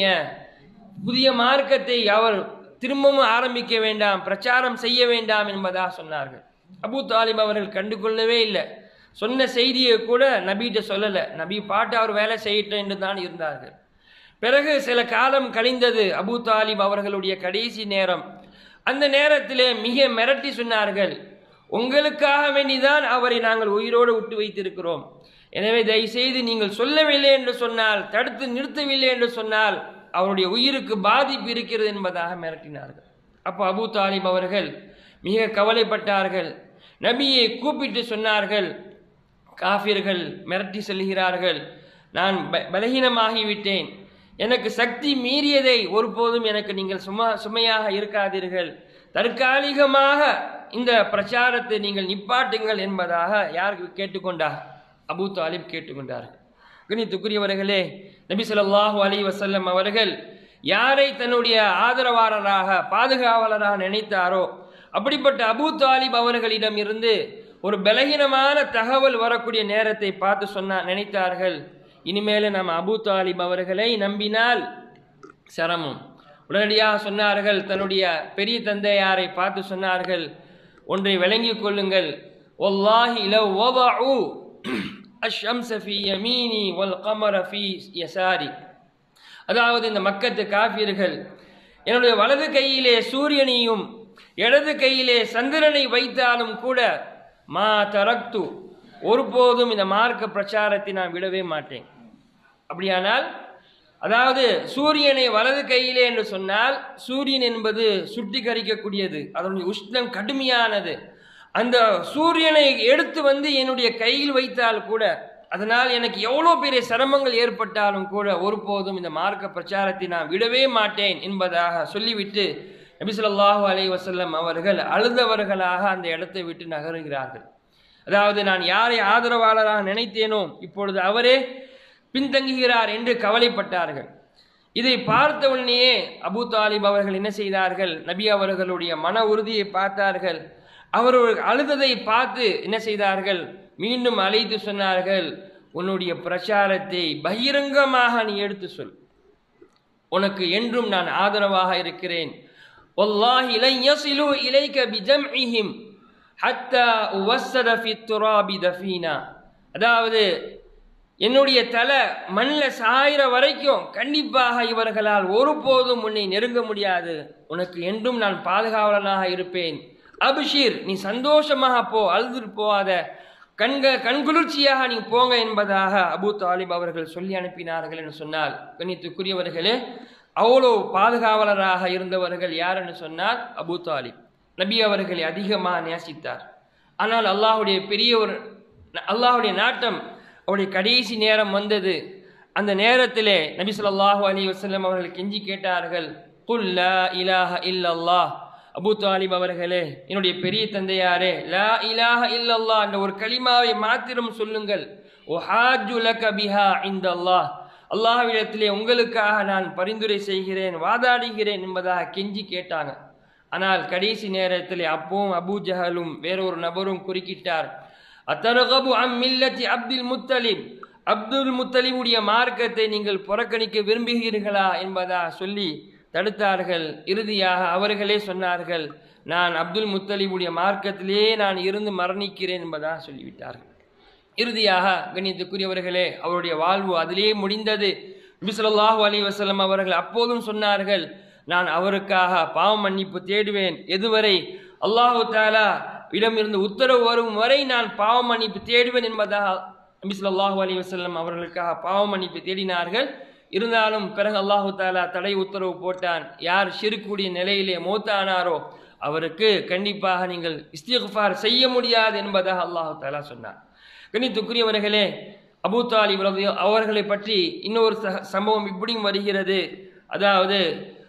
புதிய மார்க்கத்தை அவர் திரும்பவும் ஆரம்பிக்க வேண்டாம் பிரச்சாரம் செய்ய வேண்டாம் என்பதாக சொன்னார்கள் அபூ தாலிப் அவர்கள் கண்டுகொள்ளவே இல்லை சொன்ன செய்தியை கூட நபிகிட்ட சொல்லலை நபி பாட்டு அவர் வேலை செய்யட்டும் என்று தான் இருந்தார்கள் பிறகு சில காலம் கழிந்தது அபூ தாலிப் அவர்களுடைய கடைசி நேரம் அந்த நேரத்திலே மிக மிரட்டி சொன்னார்கள் உங்களுக்காக வேண்டிதான் அவரை நாங்கள் உயிரோடு விட்டு வைத்திருக்கிறோம் எனவே தயவுசெய்து நீங்கள் சொல்லவில்லை என்று சொன்னால் தடுத்து நிறுத்தவில்லை என்று சொன்னால் அவருடைய உயிருக்கு பாதிப்பு இருக்கிறது என்பதாக மிரட்டினார்கள் அப்போ அபூ தாலிப் அவர்கள் மிக கவலைப்பட்டார்கள் நபியை கூப்பிட்டு சொன்னார்கள் காஃபிர்கள் மிரட்டி செல்கிறார்கள் நான் ப பலகீனமாகிவிட்டேன் எனக்கு சக்தி மீறியதை ஒருபோதும் எனக்கு நீங்கள் சும்மா சுமையாக இருக்காதீர்கள் தற்காலிகமாக இந்த பிரச்சாரத்தை நீங்கள் நிப்பாட்டுங்கள் என்பதாக யார் கேட்டுக்கொண்டார் அபூ தாலிப் கேட்டுக்கொண்டார்கள் கணித்துக்குரியவர்களே நபி ஸல்லல்லாஹு அலைஹி வஸல்லம் அவர்கள் யாரை தன்னுடைய ஆதரவாளராக பாதுகாவலராக நினைத்தாரோ அப்படிப்பட்ட அபூ தாலிப் அவர்களிடம் இருந்து ஒரு பலகீனமான தகவல் வரக்கூடிய நேரத்தை பார்த்து சொன்னா நினைத்தார்கள் இனிமேல் நம்ம அபூ தாலிப் அவர்களை நம்பினால் சிரமம் உடனடியாக சொன்னார்கள் தன்னுடைய பெரிய தந்தையாரை பார்த்து சொன்னார்கள் ஒன்றை விளங்கிக் கொள்ளுங்கள் ஒல்லாஹி லவ் வதஉ அஷ்ஷம்ஸ ஃபீ யமீனி வல் கமர ஃபீ யசாரி அதாவது இந்த மக்கத்து காஃபியர்கள் என்னுடைய வலது கையிலே சூரியனையும் இடது கையிலே சந்திரனை வைத்தாலும் கூட மா தரக்து ஒருபோதும் இந்த மார்க்க பிரச்சாரத்தை நான் விடவே மாட்டேன் அப்படியானால் அதாவது சூரியனை வலது கையிலே என்று சொன்னால் சூரியன் என்பது சுட்டி கரிக்கக்கூடியது அதனுடைய உஷ்ணம் கடுமையானது அந்த சூரியனை எடுத்து வந்து என்னுடைய கையில் வைத்தால் கூட அதனால் எனக்கு எவ்வளோ பெரிய சிரமங்கள் ஏற்பட்டாலும் கூட ஒருபோதும் இந்த மார்க்க பிரச்சாரத்தை நான் விடவே மாட்டேன் என்பதாக சொல்லிவிட்டு நபி ஸல்லல்லாஹு அலைஹி வஸல்லம் அவர்கள் அழுதவர்களாக அந்த இடத்தை விட்டு நகருகிறார்கள் அதாவது நான் யாரை ஆதரவாளராக நினைத்தேனோ இப்பொழுது அவரே பின்தங்குகிறார் என்று கவலைப்பட்டார்கள் இதை பார்த்த உடனேயே அபூ தாலிப் அவர்கள் என்ன செய்தார்கள் நபி அவர்களுடைய மன உறுதியை பார்த்தார்கள் அவர்கள் அழுததை பார்த்து என்ன செய்தார்கள் மீண்டும் அழைத்து சொன்னார்கள் உன்னுடைய பிரச்சாரத்தை பகிரங்கமாக நீ எடுத்து சொல் உனக்கு என்றும் நான் ஆதரவாக இருக்கிறேன் والله لن يصلوا إليك بجمعهم حتى أوسد في التراب دفينا அதாவது என்னுடைய தலை மண்ணில் சாயிற வரைக்கும் கண்டிப்பாக இவர்களால் ஒருபோதும் உன்னை நெருங்க முடியாது உனக்கு என்றும் நான் பாதுகாவலனாக இருப்பேன் அபிஷீர் நீ சந்தோஷமாக போ அழுது போகாத கண்க கண்குளிர்ச்சியாக நீ போங்க என்பதாக அபூ தாலிப் அவர்கள் சொல்லி அனுப்பினார்கள் என்று சொன்னால் கணித்துக்குரியவர்களே அவ்வளோ பாதுகாவலராக இருந்தவர்கள் யார் என்று சொன்னால் அபூ தாலிப் நபி அவர்களை அதிகமாக நேசித்தார் ஆனால் அல்லாஹுடைய பெரிய ஒரு அல்லாஹுடைய நாட்டம் அவருடைய கடைசி நேரம் வந்தது அந்த நேரத்திலே நபி ஸல்லல்லாஹு அலைஹி வஸல்லம் அவர்கள் கெஞ்சி கேட்டார்கள் குல் லா இலாஹ இல்லல்லாஹ் அபூ தாலிப் அவர்களே என்னுடைய பெரிய தந்தையாரே லா இலாஹ இல்லல்லாஹ் என்ற ஒரு கலிமாவை மாத்திரம் சொல்லுங்கள் ஒஹாஜு லக பிஹா இந்தல்லாஹ் அல்லாஹ்விடத்திலே உங்களுக்காக நான் பரிந்துரை செய்கிறேன் வாதாடுகிறேன் என்பதாக கெஞ்சி கேட்டாங்க ஆனால் கடைசி நேரத்தில் அப்பவும் அபூ ஜஹலும் வேறொரு நபரும் குறுக்கிட்டார் அத்தரகபு அம் மில்லத்தி அப்துல் முத்தலிப் அப்துல் முத்தலிபுடைய மார்க்கத்தை நீங்கள் புறக்கணிக்க விரும்புகிறீர்களா என்பதா சொல்லி தடுத்தார்கள் இறுதியாக அவர்களே சொன்னார்கள் நான் அப்துல் முத்தலிபுடைய மார்க்கத்திலே நான் இருந்து மரணிக்கிறேன் என்பதாக சொல்லிவிட்டார்கள் இறுதியாக கண்ணியத்துக்குரியவர்களே அவருடைய வாழ்வு அதிலே முடிந்தது நபி ஸல்லல்லாஹு அலைஹி வஸல்லம் அவர்கள் அப்போதும் சொன்னார்கள் நான் அவருக்காக பாவ மன்னிப்பு தேடுவேன் எதுவரை அல்லாஹு தாலா இடமிருந்து உத்தரவு வரும் வரை நான் பாவ மன்னிப்பு தேடுவேன் என்பதாக நபி ஸல்லல்லாஹு அலைஹி வஸல்லம் அவர்களுக்காக பாவ மன்னிப்பு தேடினார்கள் இருந்தாலும் பிறகு அல்லாஹு தாலா தடை உத்தரவு போட்டான் யார் ஷிருக்குடைய நிலையிலே மூத்தானாரோ அவருக்கு கண்டிப்பாக நீங்கள் இஸ்திஃபார் செய்ய முடியாது என்பதாக அல்லாஹு தாலா சொன்னார் கணித்துக்குரியவர்களே அபூ தாலிப் ரலிய- அவர்களை பற்றி இன்னொரு ச- சம்பவம் இப்படியும் வருகிறது அதாவது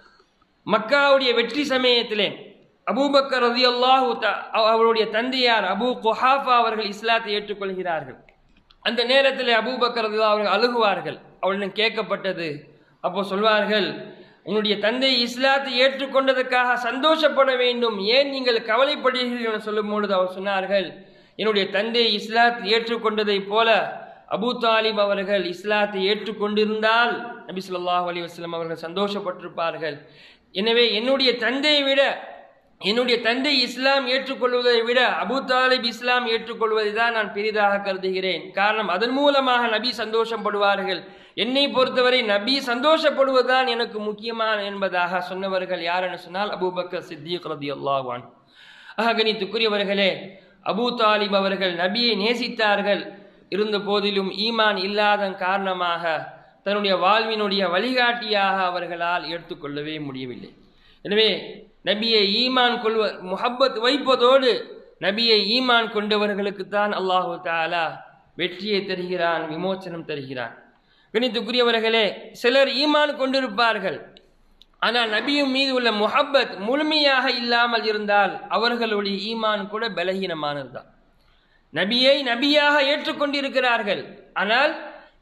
மக்காவுடைய வெற்றி சமயத்திலே அபூபக்கர் ரலியல்லாஹு தா- அவருடைய தந்தையார் அபூ குஹாஃபா அவர்கள் இஸ்லாத்தை ஏற்றுக்கொள்கிறார்கள் அந்த நேரத்தில் அபூபக்கர் ரலியல்லாஹு அவர்கள் அழுகுவார்கள் அவளிடம் கேட்கப்பட்டது அப்போ சொல்வார்கள் உன்னுடைய தந்தை இஸ்லாத்தை ஏற்றுக்கொண்டதற்காக சந்தோஷப்பட வேண்டும் ஏன் நீங்கள் கவலைப்படுகிறீர்கள் என சொல்லும் பொழுது அவர் சொன்னார்கள் என்னுடைய தந்தை இஸ்லாத்தை ஏற்றுக்கொண்டதைப் போல அபூ தாலிப் அவர்கள் இஸ்லாத்தை ஏற்றுக்கொண்டிருந்தால் நபி ஸல்லல்லாஹு அலைஹி வஸல்லம் அவர்கள் சந்தோஷப்பட்டிருப்பார்கள் எனவே என்னுடைய தந்தையை விட என்னுடைய தந்தை இஸ்லாம் ஏற்றுக்கொள்வதை விட அபூ தாலிப் இஸ்லாம் ஏற்றுக்கொள்வதை தான் நான் பெரிதாக கருதுகிறேன் காரணம் அதன் மூலமாக நபி சந்தோஷப்படுவார்கள் என்னை பொறுத்தவரை நபி சந்தோஷப்படுவதுதான் எனக்கு முக்கியமான என்பதாக சொன்னவர்கள் யார் என்று சொன்னால் அபூபக்கர் சித்திக் ரதியல்லாஹு அன்ஹு ஆக கணித்துக்குரியவர்களே அபூ தாலிப் அவர்கள் நபியை நேசித்தார்கள் இருந்த போதிலும் ஈமான் இல்லாத காரணமாக தன்னுடைய வாழ்வினுடைய வழிகாட்டியாக அவர்களால் எடுத்துக்கொள்ளவே முடியவில்லை எனவே நபியை ஈமான் கொள்வ முஹப்பத் வைப்பதோடு நபியை ஈமான் கொண்டவர்களுக்குத்தான் அல்லாஹு தாலா வெற்றியை தருகிறான் விமோச்சனம் தருகிறான் கணித்துக்குரியவர்களே சிலர் ஈமான் கொண்டிருப்பார்கள் ஆனால் நபியும் மீது உள்ள முஹப்பத் முழுமையாக இல்லாமல் இருந்தால் அவர்களுடைய ஈமான் கூட பலகீனமானதுதான் நபியை நபியாக ஏற்றுக்கொண்டிருக்கிறார்கள் ஆனால்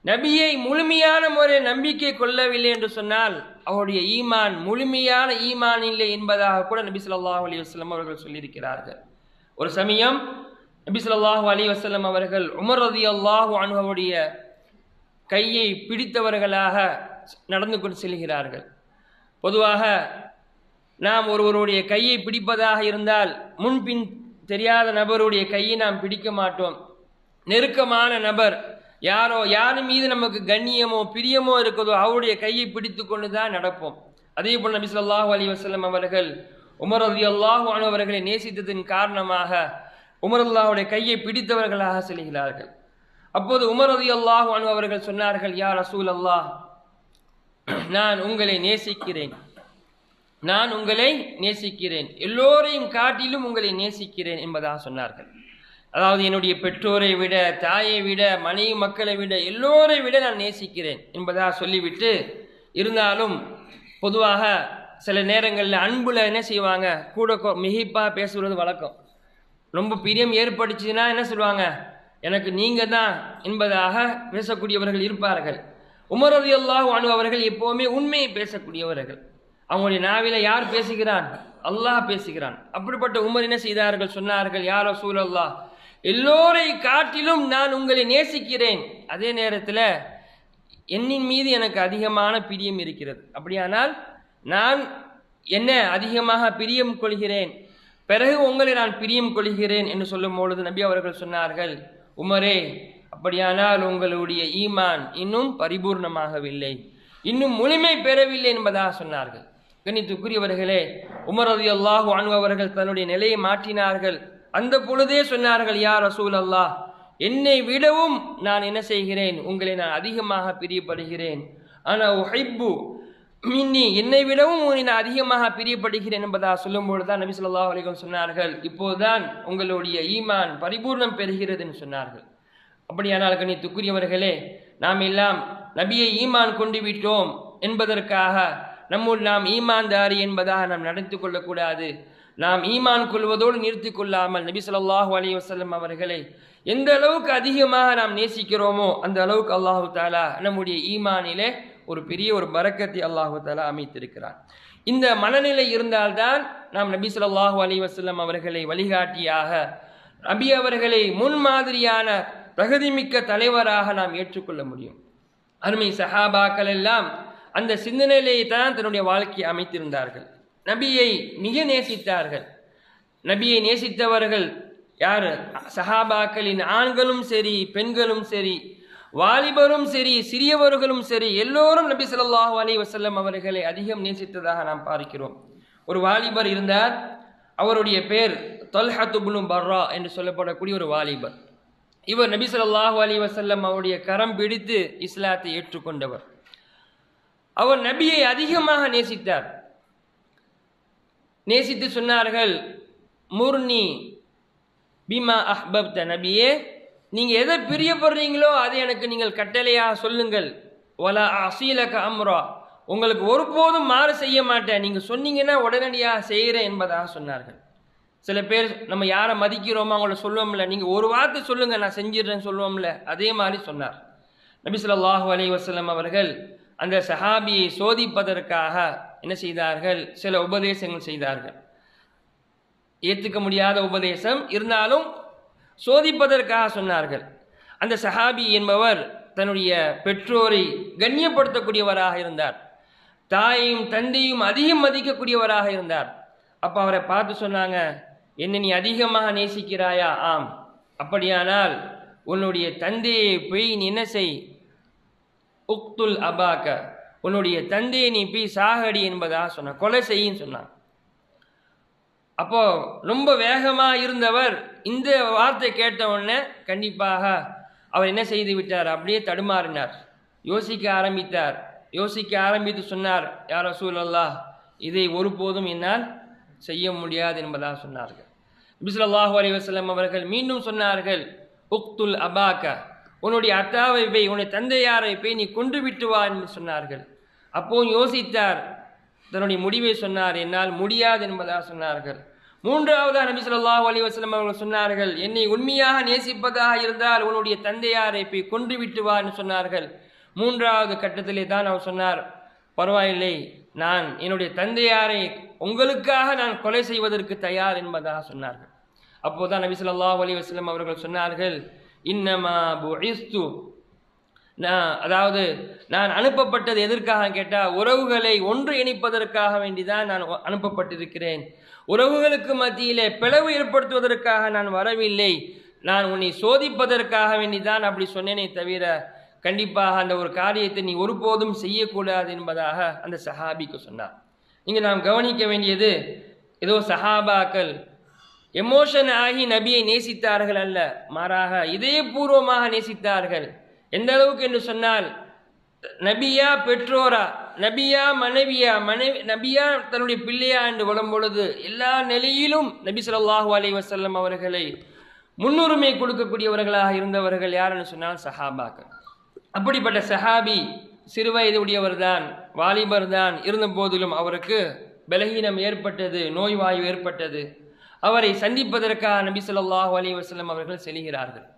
நபியை முழுமையான முறை நம்பிக்கை கொள்ளவில்லை என்று சொன்னால் அவருடைய ஈமான் முழுமையான ஈமான் இல்லை என்பதாக கூட நபி ஸல்லல்லாஹு அலைஹி வஸல்லம் அவர்கள் சொல்லியிருக்கிறார்கள் ஒரு சமயம் நபி ஸல்லல்லாஹு அலைஹி வஸல்லம் அவர்கள் உமர் ரலியல்லாஹு அன்ஹு அவருடைய கையை பிடித்தவர்களாக நடந்து கொண்டு செல்கிறார்கள் பொதுவாக நாம் ஒருவருடைய கையை பிடிப்பதாக இருந்தால் முன்பின் தெரியாத நபருடைய கையை நாம் பிடிக்க மாட்டோம் நெருக்கமான நபர் யாரோ யார் மீது நமக்கு கண்ணியமோ பிரியமோ இருக்குதோ அவருடைய கையை பிடித்து கொண்டு தான் நடப்போம் அதே போல் நபி ஸல்லல்லாஹு அலைஹி வஸல்லம் அவர்கள் உமர் ரலியல்லாஹு அன்ஹு அவர்களை நேசித்ததன் காரணமாக உமர் அல்லாஹ்வுடைய கையை பிடித்தவர்களாக செல்கிறார்கள் அப்போது உமர் ரலியல்லாஹு அன்ஹு அவர்கள் சொன்னார்கள் யா ரசூல் அல்லாஹ் நான் உங்களை நேசிக்கிறேன் நான் உங்களை நேசிக்கிறேன் எல்லோரையும் காட்டிலும் உங்களை நேசிக்கிறேன் என்பதாக சொன்னார்கள் அதாவது என்னுடைய பெற்றோரை விட தாயை விட மனைவி மக்களை விட எல்லோரை விட நான் நேசிக்கிறேன் என்பதாக சொல்லிவிட்டு இருந்தாலும் பொதுவாக சில நேரங்களில் அன்புல என்ன செய்வாங்க கூட கொ- மிகைப்பாக பேசுவது வழக்கம் ரொம்ப பிரியம் ஏற்பட்டுச்சுன்னா என்ன சொல்லுவாங்க எனக்கு நீங்க தான் என்பதாக பேசக்கூடியவர்கள் இருப்பார்கள் உமர் ரலியல்லாஹு அன்ஹு அவர்கள் எப்போவுமே உண்மையை பேசக்கூடியவர்கள் அவங்களுடைய நாவில யார் பேசுகிறான் அல்லாஹ் பேசுகிறான் அப்படிப்பட்ட உமர் என்ன செய்தார்கள் சொன்னார்கள் யார் ரசூலல்லாஹ் எல்லோரை காட்டிலும் நான் உங்களை நேசிக்கிறேன் அதே நேரத்தில் என்னின் மீது எனக்கு அதிகமான பிரியம் இருக்கிறது அப்படியானால் நான் என்ன அதிகமாக பிரியம் கொள்கிறேன் பிறகு உங்களை நான் பிரியம் கொள்கிறேன் என்று சொல்லும் பொழுது நபி அவர்கள் சொன்னார்கள் உமரே அப்படியானால் உங்களுடைய ஈமான் இன்னும் பரிபூர்ணமாகவில்லை இன்னும் முழுமை பெறவில்லை என்பதாக சொன்னார்கள் கணித்துக்குரியவர்களே உமர் ரலியல்லாஹு அன்ஹு அவர்கள் தன்னுடைய நிலையை மாற்றினார்கள் அந்த பொழுதே சொன்னார்கள் யா ரசூல் அல்லாஹ் என்னை விடவும் நான் என்ன செய்கிறேன் உங்களை நான் அதிகமாக பிரியப்படுகிறேன் ஆனால் உஹைப்பு மின்னி என்னை விடவும் உன்னை நான் அதிகமாக பிரியப்படுகிறேன் என்பதாக சொல்லும்பொழுது தான் நபி ஸல்லல்லாஹு அலைஹி வஸல்லம் சொன்னார்கள் இப்போதுதான் உங்களுடைய ஈமான் பரிபூர்ணம் பெறுகிறது என்று சொன்னார்கள் அப்படியானால் கணித்துக்குரியவர்களே நாம் எல்லாம் நபியை ஈமான் கொண்டு விட்டோம் என்பதற்காக நம்முள் நாம் ஈமான்தாரி என்பதாக நாம் நடந்து கொள்ளக்கூடாது நாம் ஈமான் கொள்வதோடு நிறுத்தி கொள்ளாமல் நபி ஸல்லல்லாஹு அலைஹி வஸல்லம் அவர்களை எந்த அளவுக்கு அதிகமாக நாம் நேசிக்கிறோமோ அந்த அளவுக்கு அல்லாஹு தாலா நம்முடைய ஈமானிலே ஒரு பெரிய ஒரு பரக்கத்தை அல்லாஹு தாலா அமைத்திருக்கிறான் இந்த மனநிலை இருந்தால்தான் நாம் நபி ஸல்லல்லாஹு அலைஹி வஸல்லம் அவர்களை வழிகாட்டியாக நபி அவர்களை முன்மாதிரியான தகுதிமிக்க தலைவராக நாம் ஏற்றுக்கொள்ள முடியும் அருமை சஹாபாக்கள் எல்லாம் அந்த சிந்தனையிலே தான் தன்னுடைய வாழ்க்கையை அமைத்திருந்தார்கள் நபியை மிக நேசித்தார்கள் நபியை நேசித்தவர்கள் யார் சஹாபாக்களின் ஆண்களும் சரி பெண்களும் சரி வாலிபரும் சரி சிறியவர்களும் சரி எல்லோரும் நபி ஸல்லல்லாஹு அலைஹி வஸல்லம் அவர்களை அதிகம் நேசித்ததாக நாம் பார்க்கிறோம் ஒரு வாலிபர் இருந்தார் அவருடைய பேர் தொல்ஹத் இப்னு பர்ரா என்று சொல்லப்படக்கூடிய ஒரு வாலிபர் இவர் நபி ஸல்லல்லாஹு அலைஹி வஸல்லம் அவருடைய கரம் பிடித்து இஸ்லாத்தை ஏற்றுக்கொண்டவர் அவர் நபியை அதிகமாக நேசித்தார் நேசித்து சொன்னார்கள் முர்னி பிமா அஹ்பப்த நபியே நீங்க எதை பிரியப்படுறீங்களோ அதை எனக்கு நீங்கள் கட்டளையாக சொல்லுங்கள் வலா அசீலக அம்ரா உங்களுக்கு ஒருபோதும் மாறு செய்ய மாட்டேன் நீங்க சொன்னீங்கன்னா உடனடியாக செய்கிறேன் என்பதாக சொன்னார்கள் சில பேர் நம்ம யாரை மதிக்கிறோமோ அவங்கள சொல்லுவோம்ல நீங்கள் ஒரு வார்த்தை சொல்லுங்கள் நான் செஞ்சிடுறேன்னு சொல்லுவோம்ல அதே மாதிரி சொன்னார் நபி ஸல்லல்லாஹு அலைஹி வஸல்லம் அவர்கள் அந்த சஹாபியை சோதிப்பதற்காக என்ன செய்தார்கள் சில உபதேசங்கள் செய்தார்கள் ஏற்றுக்க முடியாத உபதேசம் இருந்தாலும் சோதிப்பதற்காக சொன்னார்கள் அந்த சஹாபி என்பவர் தன்னுடைய பெற்றோரை கண்ணியப்படுத்தக்கூடியவராக இருந்தார் தாயையும் தந்தையும் அதிகம் மதிக்கக்கூடியவராக இருந்தார் அப்போ அவரை பார்த்து சொன்னாங்க என்னை நீ அதிகமாக நேசிக்கிறாயா ஆம் அப்படியானால் உன்னுடைய தந்தையை போய் நீ என்ன செய் உக்துல் அபாக்க உன்னுடைய தந்தையை நீ போய் சாகடி என்பதாக சொன்னான் கொலை செய்யின்னு சொன்னான் அப்போ ரொம்ப வேகமாக இருந்தவர் இந்த வார்த்தை கேட்ட உடனே கண்டிப்பாக அவர் என்ன செய்து விட்டார் அப்படியே தடுமாறினார் யோசிக்க ஆரம்பித்தார் யோசிக்க ஆரம்பித்து சொன்னார் யார் ரசூலல்லாஹ் இதை ஒருபோதும் என்னால் செய்ய முடியாது என்பதாக சொன்னார்கள் பிஸ்லாஹு அலைஹி வஸல்லம் அவர்கள் மீண்டும் சொன்னார்கள் உக்துல் அபாக்க உன்னுடைய அத்தாவை போய் உன்னுடைய தந்தையாரை போய் நீ கொண்டு விட்டு வா என்று சொன்னார்கள் அப்போ யோசித்தார் தன்னுடைய முடிவை சொன்னார் என்னால் முடியாது என்பதாக சொன்னார்கள் மூன்றாவதா நபி ஸல்லல்லாஹு அலைஹி வஸல்லம் அவர்கள் சொன்னார்கள் என்னை உண்மையாக நேசிப்பதாக இருந்தால் உன்னுடைய தந்தையாரை போய் கொன்று விட்டு வா என்று சொன்னார்கள் மூன்றாவது கட்டத்திலே தான் அவர் சொன்னார் பரவாயில்லை நான் என்னுடைய தந்தையாரை உங்களுக்காக நான் கொலை செய்வதற்கு தயார் என்பதாக சொன்னார்கள் அப்போதான் நபி ஸல்லல்லாஹு அலைஹி வஸல்லம் அவர்கள் சொன்னார்கள் இன்னமா புஇஸ்து நான் அதாவது நான் அனுப்பப்பட்டது எதற்காக கேட்டால் உறவுகளை ஒன்று இணைப்பதற்காக வேண்டிதான் நான் ஒ- அனுப்பப்பட்டிருக்கிறேன் உறவுகளுக்கு மத்தியிலே பிளவு ஏற்படுத்துவதற்காக நான் வரவில்லை நான் உன்னை சோதிப்பதற்காக வேண்டிதான் அப்படி சொன்னேனே தவிர கண்டிப்பாக அந்த ஒரு காரியத்தை நீ ஒருபோதும் செய்யக்கூடாது என்பதாக அந்த சஹாபிக்கு சொன்னார் இங்கே நாம் கவனிக்க வேண்டியது ஏதோ சஹாபாக்கள் எமோஷன் ஆகி நபியை நேசித்தார்கள் அல்ல மாறாக இதயபூர்வமாக நேசித்தார்கள் எந்த அளவுக்கு என்று சொன்னால் நபியா பெற்றோரா நபியா மனைவியா மனைவி நபியா தன்னுடைய பிள்ளையா என்று வரும் பொழுது எல்லா நிலையிலும் நபி ஸல்லல்லாஹு அலைஹி வஸல்லம் அவர்களை முன்னுரிமை கொடுக்கக்கூடியவர்களாக இருந்தவர்கள் யாருன்னு சொன்னால் சஹாபாக்கள் அப்படிப்பட்ட சஹாபி சிறுவயது உடையவர் தான் வாலிபர் தான் இருந்த போதிலும் அவருக்கு பலகீனம் ஏற்பட்டது நோய்வாயு ஏற்பட்டது அவரை சந்திப்பதற்காக நபி ஸல்லல்லாஹு அலைஹி வஸல்லம் அவர்கள் செல்கிறார்கள்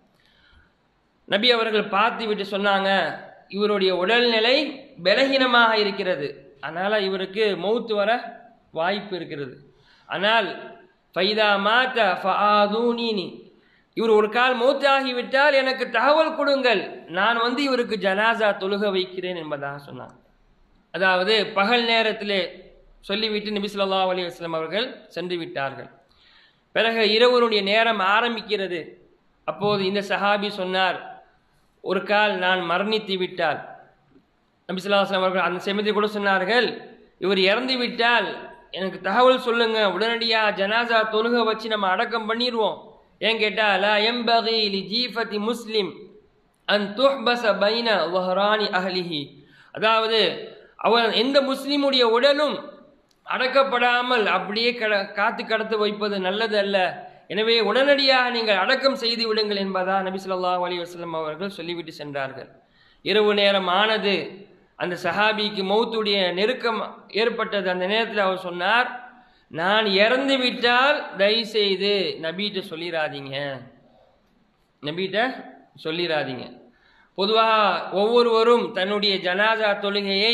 நபி அவர்கள் பார்த்து விட்டு சொன்னாங்க இவருடைய உடல்நிலை பலகீனமாக இருக்கிறது அதனால் இவருக்கு மௌத்து வர வாய்ப்பு இருக்கிறது ஆனால் ஃபைதா மாத்த ஃபஆதூனீனி இவர் ஒரு கால் மௌத்தாகிவிட்டால் எனக்கு தகவல் கொடுங்கள் நான் வந்து இவருக்கு ஜனாசா தொழுக வைக்கிறேன் என்பதாக சொன்னாங்க அதாவது பகல் நேரத்திலே சொல்லிவிட்டு நபி ஸல்லல்லாஹு அலைஹி வஸல்லம் அவர்கள் சென்று விட்டார்கள் பிறகு இரவருடைய நேரம் ஆரம்பிக்கிறது அப்போது இந்த சஹாபி சொன்னார் ஒரு கால் நான் மரணித்து விட்டால் நபி ஸல்லல்லாஹு அலைஹி வஸல்லம் அவர்கள் அந்த சமயத்தில் கூட சொன்னார்கள் இவர் இறந்து விட்டால் எனக்கு தகவல் சொல்லுங்க உடனடியாக ஜனாசா தொழுக வச்சு நம்ம அடக்கம் பண்ணிடுவோம் ஏன் கேட்டால் லா எம்பகி லி ஜீஃபதி முஸ்லிம் அன் துஹ்பஸ பைன வஹரானி அஹ்லிஹி அதாவது அவர் எந்த முஸ்லிமுடைய உடலும் அடக்கப்படாமல் அப்படியே கட காத்து கடத்து வைப்பது நல்லது அல்ல எனவே உடனடியாக நீங்கள் அடக்கம் செய்து விடுங்கள் என்பதா நபி ஸல்லல்லாஹு அலைஹி வஸல்லம் அவர்கள் சொல்லிவிட்டு சென்றார்கள் இரவு நேரம் ஆனது அந்த சஹாபிக்கு மௌத்துடைய நெருக்கம் ஏற்பட்டது அந்த நேரத்தில் அவர் சொன்னார் நான் இறந்து விட்டால் தயவுசெய்து நபிகிட்ட சொல்லிடாதீங்க நபிகிட்ட சொல்லிடாதீங்க பொதுவாக ஒவ்வொருவரும் தன்னுடைய ஜனாசா தொழுகையை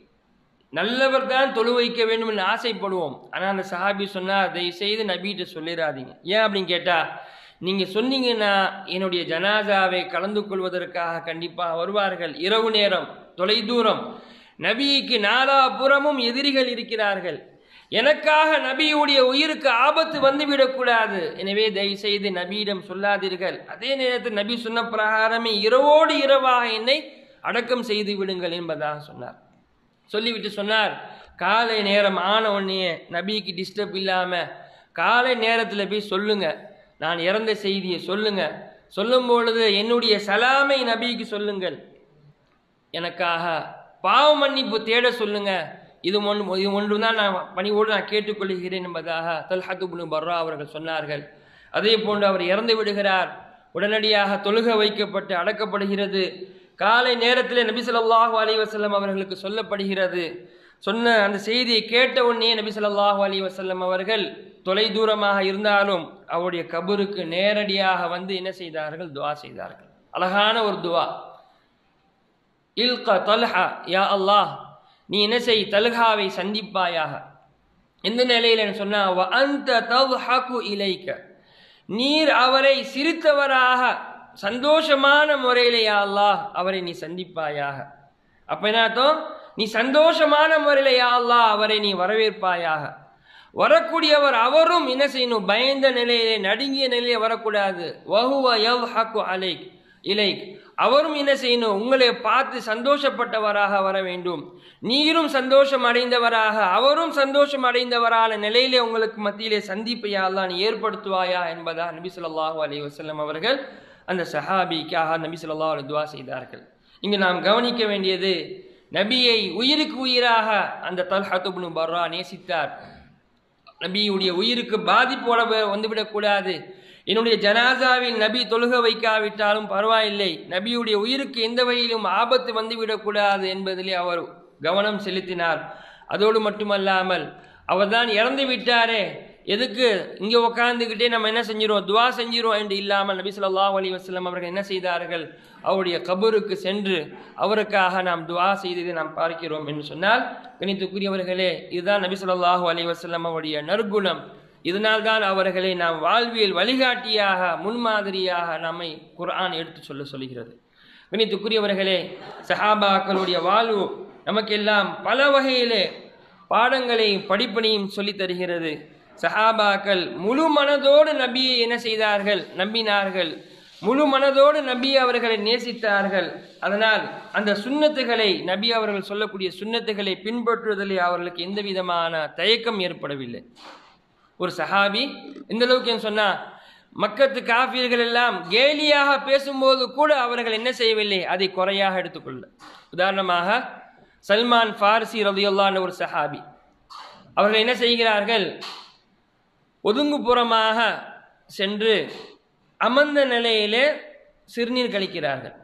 நல்லவர் தான் தொழு வைக்க வேண்டும் என்று ஆசைப்படுவோம் ஆனால் அந்த சஹாபி சொன்னார் தயவு செய்து நபிகிட்ட சொல்லிடாதீங்க ஏன் அப்படின்னு கேட்டால் நீங்கள் சொன்னீங்கன்னா என்னுடைய ஜனாசாவை கலந்து கொள்வதற்காக கண்டிப்பாக வருவார்கள் இரவு நேரம் தொலைதூரம் நபிக்கு நாலாபுறமும் எதிரிகள் இருக்கிறார்கள் எனக்காக நபியுடைய உயிருக்கு ஆபத்து வந்துவிடக்கூடாது எனவே தயவு செய்து நபியிடம் சொல்லாதீர்கள் அதே நேரத்தில் நபி சொன்ன பிரகாரமே இரவோடு இரவாக என்னை அடக்கம் செய்து விடுங்கள் என்பதாக சொன்னார் சொல்லிவிட்டு சொன்னார் காலை நேரம் ஆன உடனே நபிக்கு டிஸ்டர்ப் இல்லாமல் காலை நேரத்தில் போய் சொல்லுங்க நான் இறந்த செய்தியை சொல்லுங்க சொல்லும் பொழுது என்னுடைய சலாமை நபிக்கு சொல்லுங்கள் எனக்காக பாவ மன்னிப்பு தேட சொல்லுங்க இது ஒன்று இது ஒன்று தான் நான் பணிவோடு நான் கேட்டுக்கொள்கிறேன் என்பதாக தல்ஹத்துபுனு பர்ரா அவர்கள் சொன்னார்கள் அதே போன்று அவர் இறந்து விடுகிறார் உடனடியாக தொழுக வைக்கப்பட்டு அடக்கப்படுகிறது காலை நேரத்தில் நபி ஸல்லல்லாஹு அலைஹி வஸல்லம் அவர்களுக்கு சொல்லப்படுகிறது சொன்ன அந்த செய்தியை கேட்ட உடனே நபி ஸல்லல்லாஹு அலைஹி வஸல்லம் அவர்கள் தொலை தூரமாக இருந்தாலும் அவருடைய கபருக்கு நேரடியாக வந்து என்ன செய்தார்கள் துஆ செய்தார்கள் அழகான ஒரு துஆ இல்க தல்ஹா யா அல்லாஹ் நீ என்ன செய் தல்ஹாவை சந்திப்பாயாக எந்த நிலையில் சொன்னா வ அந்த தவ்ஹகு இலைக்க நீர் அவரை சிரித்தவராக சந்தோஷமான முறையில் யா அல்லாஹ் அவரை நீ சந்திப்பாயாக அப்ப என்ன அர்த்தம் நீ சந்தோஷமான முறையில் யா அல்லாஹ் அவரை நீ வரவேற்பாயாக வரக்கூடியவர் அவரும் என்ன செய்யணும் பயந்த நிலையிலே நடுங்கிய நிலையிலே வரக்கூடாது வஹுவ யவ்ஹகு அலைக் இலைக் அவரும் என்ன செய்யணும் உங்களை பார்த்து சந்தோஷப்பட்டவராக வர வேண்டும் நீரும் சந்தோஷம் அடைந்தவராக அவரும் சந்தோஷம் அடைந்தவரான நிலையிலே உங்களுக்கு மத்தியிலே சந்திப்பையா அல்லாஹ் நீ ஏற்படுத்துவாயா என்பதா நபி ஸல்லல்லாஹு அலைஹி வஸல்லம் அவர்கள் அந்த சஹாபிக்காக நபி ஸல்லல்லாஹு அலைஹி துஆ செய்தார்கள் இங்கு நாம் கவனிக்க வேண்டியது நபியை உயிருக்கு உயிராக அந்த தல்ஹத் இப்னு பர்ரா நேசித்தார் நபியுடைய உயிருக்கு பாதிப்போட வந்துவிடக்கூடாது என்னுடைய ஜனாசாவில் நபி தொழுக வைக்காவிட்டாலும் பரவாயில்லை நபியுடைய உயிருக்கு எந்த வகையிலும் ஆபத்து வந்துவிடக்கூடாது என்பதிலே அவர் கவனம் செலுத்தினார் அதோடு மட்டுமல்லாமல் அவர்தான் இறந்து விட்டாரே எதுக்கு இங்கே உட்காந்துக்கிட்டே நம்ம என்ன செஞ்சிருவோம் துவா செஞ்சிருவோம் என்று இல்லாமல் நபி ஸல்லல்லாஹு அலைஹி வஸல்லம் அவர்கள் என்ன செய்தார்கள் அவருடைய கபருக்கு சென்று அவருக்காக நாம் துவா செய்ததை நாம் பார்க்கிறோம் என்று சொன்னால் கணித்துக்குரியவர்களே இதுதான் நபி ஸல்லல்லாஹு அலைஹி வஸல்லம் அவருடைய நற்குணம் இதனால் தான் அவர்களை நாம் வாழ்வியல் வழிகாட்டியாக முன்மாதிரியாக நம்மை குர்ஆன் எடுத்து சொல்ல சொல்கிறது கணித்துக்குரியவர்களே சஹாபாக்களுடைய வாழ்வு நமக்கெல்லாம் பல வகையிலே பாடங்களையும் படிப்பினையும் சொல்லித் தருகிறது சஹாபாக்கள் முழு மனதோடு நபியை என்ன செய்தார்கள் நம்பினார்கள் முழு மனதோடு நபி அவர்களை நேசித்தார்கள் அதனால் அந்த சுன்னத்துகளை நபி அவர்கள் சொல்லக்கூடிய சுன்னத்துகளை பின்பற்றுவதில் அவர்களுக்கு எந்த விதமான தயக்கம் ஏற்படவில்லை ஒரு சஹாபி இந்த அளவுக்கு சொன்னா மக்கத்து காஃபியர்கள் எல்லாம் கேலியாக பேசும்போது கூட அவர்கள் என்ன செய்யவில்லை அதை குறையாக எடுத்துக்கொள்ள உதாரணமாக சல்மான் ஃபாரிசி ரதியுல்லான ஒரு சஹாபி அவர்கள் என்ன செய்கிறார்கள் ஒதுங்குப்புறமாக சென்று அமர்ந்த நிலையிலே சிறுநீர் கழிக்கிறார்கள்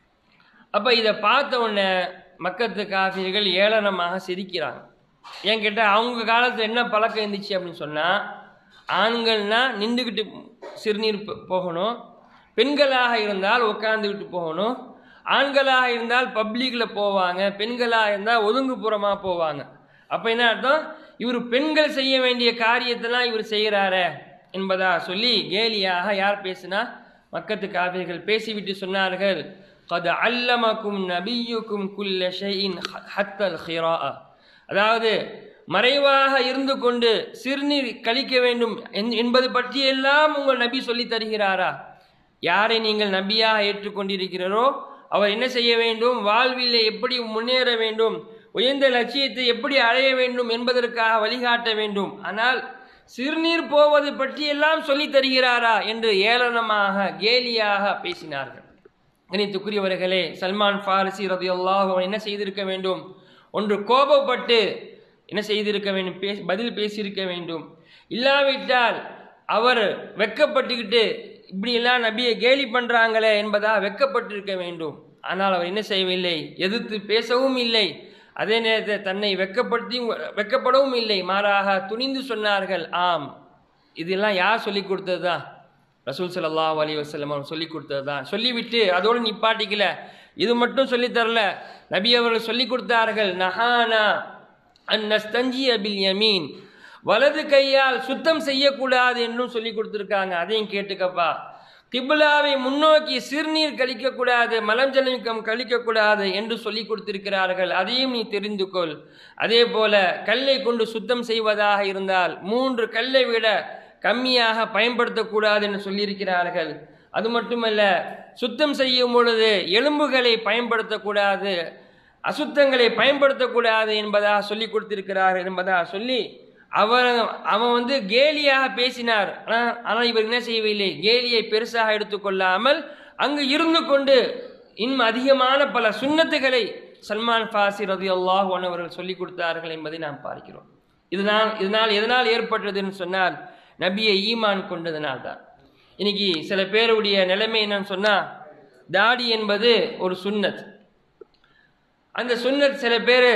அப்போ இதை பார்த்த உடனே மக்கத்து காஃபிர்கள் ஏளனமாக சிரிக்கிறாங்க ஏன் கேட்டால் அவங்க காலத்தில் என்ன பழக்கம் இருந்துச்சு அப்படின்னு சொன்னால் ஆண்கள்னா நின்றுக்கிட்டு சிறுநீர் போ- போகணும் பெண்களாக இருந்தால் உட்காந்துக்கிட்டு போகணும் ஆண்களாக இருந்தால் பப்ளிக்கில் போவாங்க பெண்களாக இருந்தால் ஒதுங்குப்புறமாக போவாங்க அப்போ என்ன அர்த்தம் இவர் பெண்கள் செய்ய வேண்டிய காரியத்தெல்லாம் இவர் செய்கிறாரே என்பதா சொல்லி கேலியாக யார் பேசினா மக்கத்து காவியர்கள் பேசிவிட்டு சொன்னார்கள் قد علمكم نبيكم كل شيء حتى الخراء அதாவது மறைவாக இருந்து கொண்டு சிறுநீர் கழிக்க வேண்டும் என்- என்பது பற்றியெல்லாம் உங்கள் நபி சொல்லித் தருகிறாரா யாரை நீங்கள் நபியாக ஏற்றுக்கொண்டிருக்கிறீரோ அவர் என்ன செய்ய வேண்டும் வாழ்விலே எப்படி முன்னேற வேண்டும் உயர்ந்த லட்சியத்தை எப்படி அடைய வேண்டும் என்பதற்காக வழிகாட்ட வேண்டும் ஆனால் சிறுநீர் போவது பற்றியெல்லாம் சொல்லித் தருகிறாரா என்று ஏளனமாக கேலியாக பேசினார்கள் கணித்துக்குரியவர்களே சல்மான் ஃபாரிசி ரதியுல்லாஹு என்ன செய்திருக்க வேண்டும் ஒன்று கோபப்பட்டு என்ன செய்திருக்க வேண்டும் பே பதில் பேசியிருக்க வேண்டும் இல்லாவிட்டால் அவர் வெக்கப்பட்டுக்கிட்டு இப்படியெல்லாம் நபியை கேலி பண்ணுறாங்களே என்பதா வெக்கப்பட்டிருக்க வேண்டும் ஆனால் அவர் என்ன செய்யவில்லை எதிர்த்து பேசவும் இல்லை அதே நேரத்தில் தன்னை வெக்கப்படுத்தியும் வெக்கப்படவும் இல்லை மாறாக துணிந்து சொன்னார்கள் ஆம் இதெல்லாம் யார் சொல்லி கொடுத்தது தான் ரசூல் ஸல்லல்லாஹு அலைஹி வஸல்லம் அவர் சொல்லி கொடுத்தது தான் சொல்லிவிட்டு அதோடு நிப்பாட்டிக்கல இது மட்டும் சொல்லித் தரல நபி அவர்கள் சொல்லி கொடுத்தார்கள் நஹானா அன் நஸ்தஞ்சிய பில் யமீன் வலது கையால் சுத்தம் செய்யக்கூடாது என்றும் சொல்லி கொடுத்துருக்காங்க அதையும் கேட்டுக்கப்பா கிப்லாவை முன்னோக்கி சிறுநீர் கழிக்கக்கூடாது மலஞ்சலிக்கம் கழிக்கக்கூடாது என்று சொல்லி கொடுத்திருக்கிறார்கள் அதையும் நீ தெரிந்து கொள் அதே போல கல்லை கொண்டு சுத்தம் செய்வதாக இருந்தால் மூன்று கல்லை விட கம்மியாக பயன்படுத்தக்கூடாது என்று சொல்லியிருக்கிறார்கள் அது மட்டுமல்ல சுத்தம் செய்யும் பொழுது எலும்புகளை பயன்படுத்தக்கூடாது அசுத்தங்களை பயன்படுத்தக்கூடாது என்பதாக சொல்லி கொடுத்திருக்கிறார்கள் என்பதாக சொல்லி அவர் அவன் வந்து கேலியாக பேசினார் ஆனால் ஆனால் இவர் என்ன செய்யவில்லை கேலியை பெருசாக எடுத்துக்கொள்ளாமல் அங்கு இருந்து கொண்டு இன்னும் அதிகமான பல சுன்னத்துகளை சல்மான் ஃபாசி ரதி அல்லாஹ் அவர்கள் சொல்லிக் கொடுத்தார்கள் என்பதை நாம் பார்க்கிறோம் இதனால் இதனால் எதனால் ஏற்பட்டதுன்னு சொன்னால் நபியை ஈமான் கொண்டதனால் தான் இன்னைக்கு சில பேருடைய நிலைமை என்னன்னு சொன்னால் தாடி என்பது ஒரு சுன்னத் அந்த சுன்னத் சில பேர்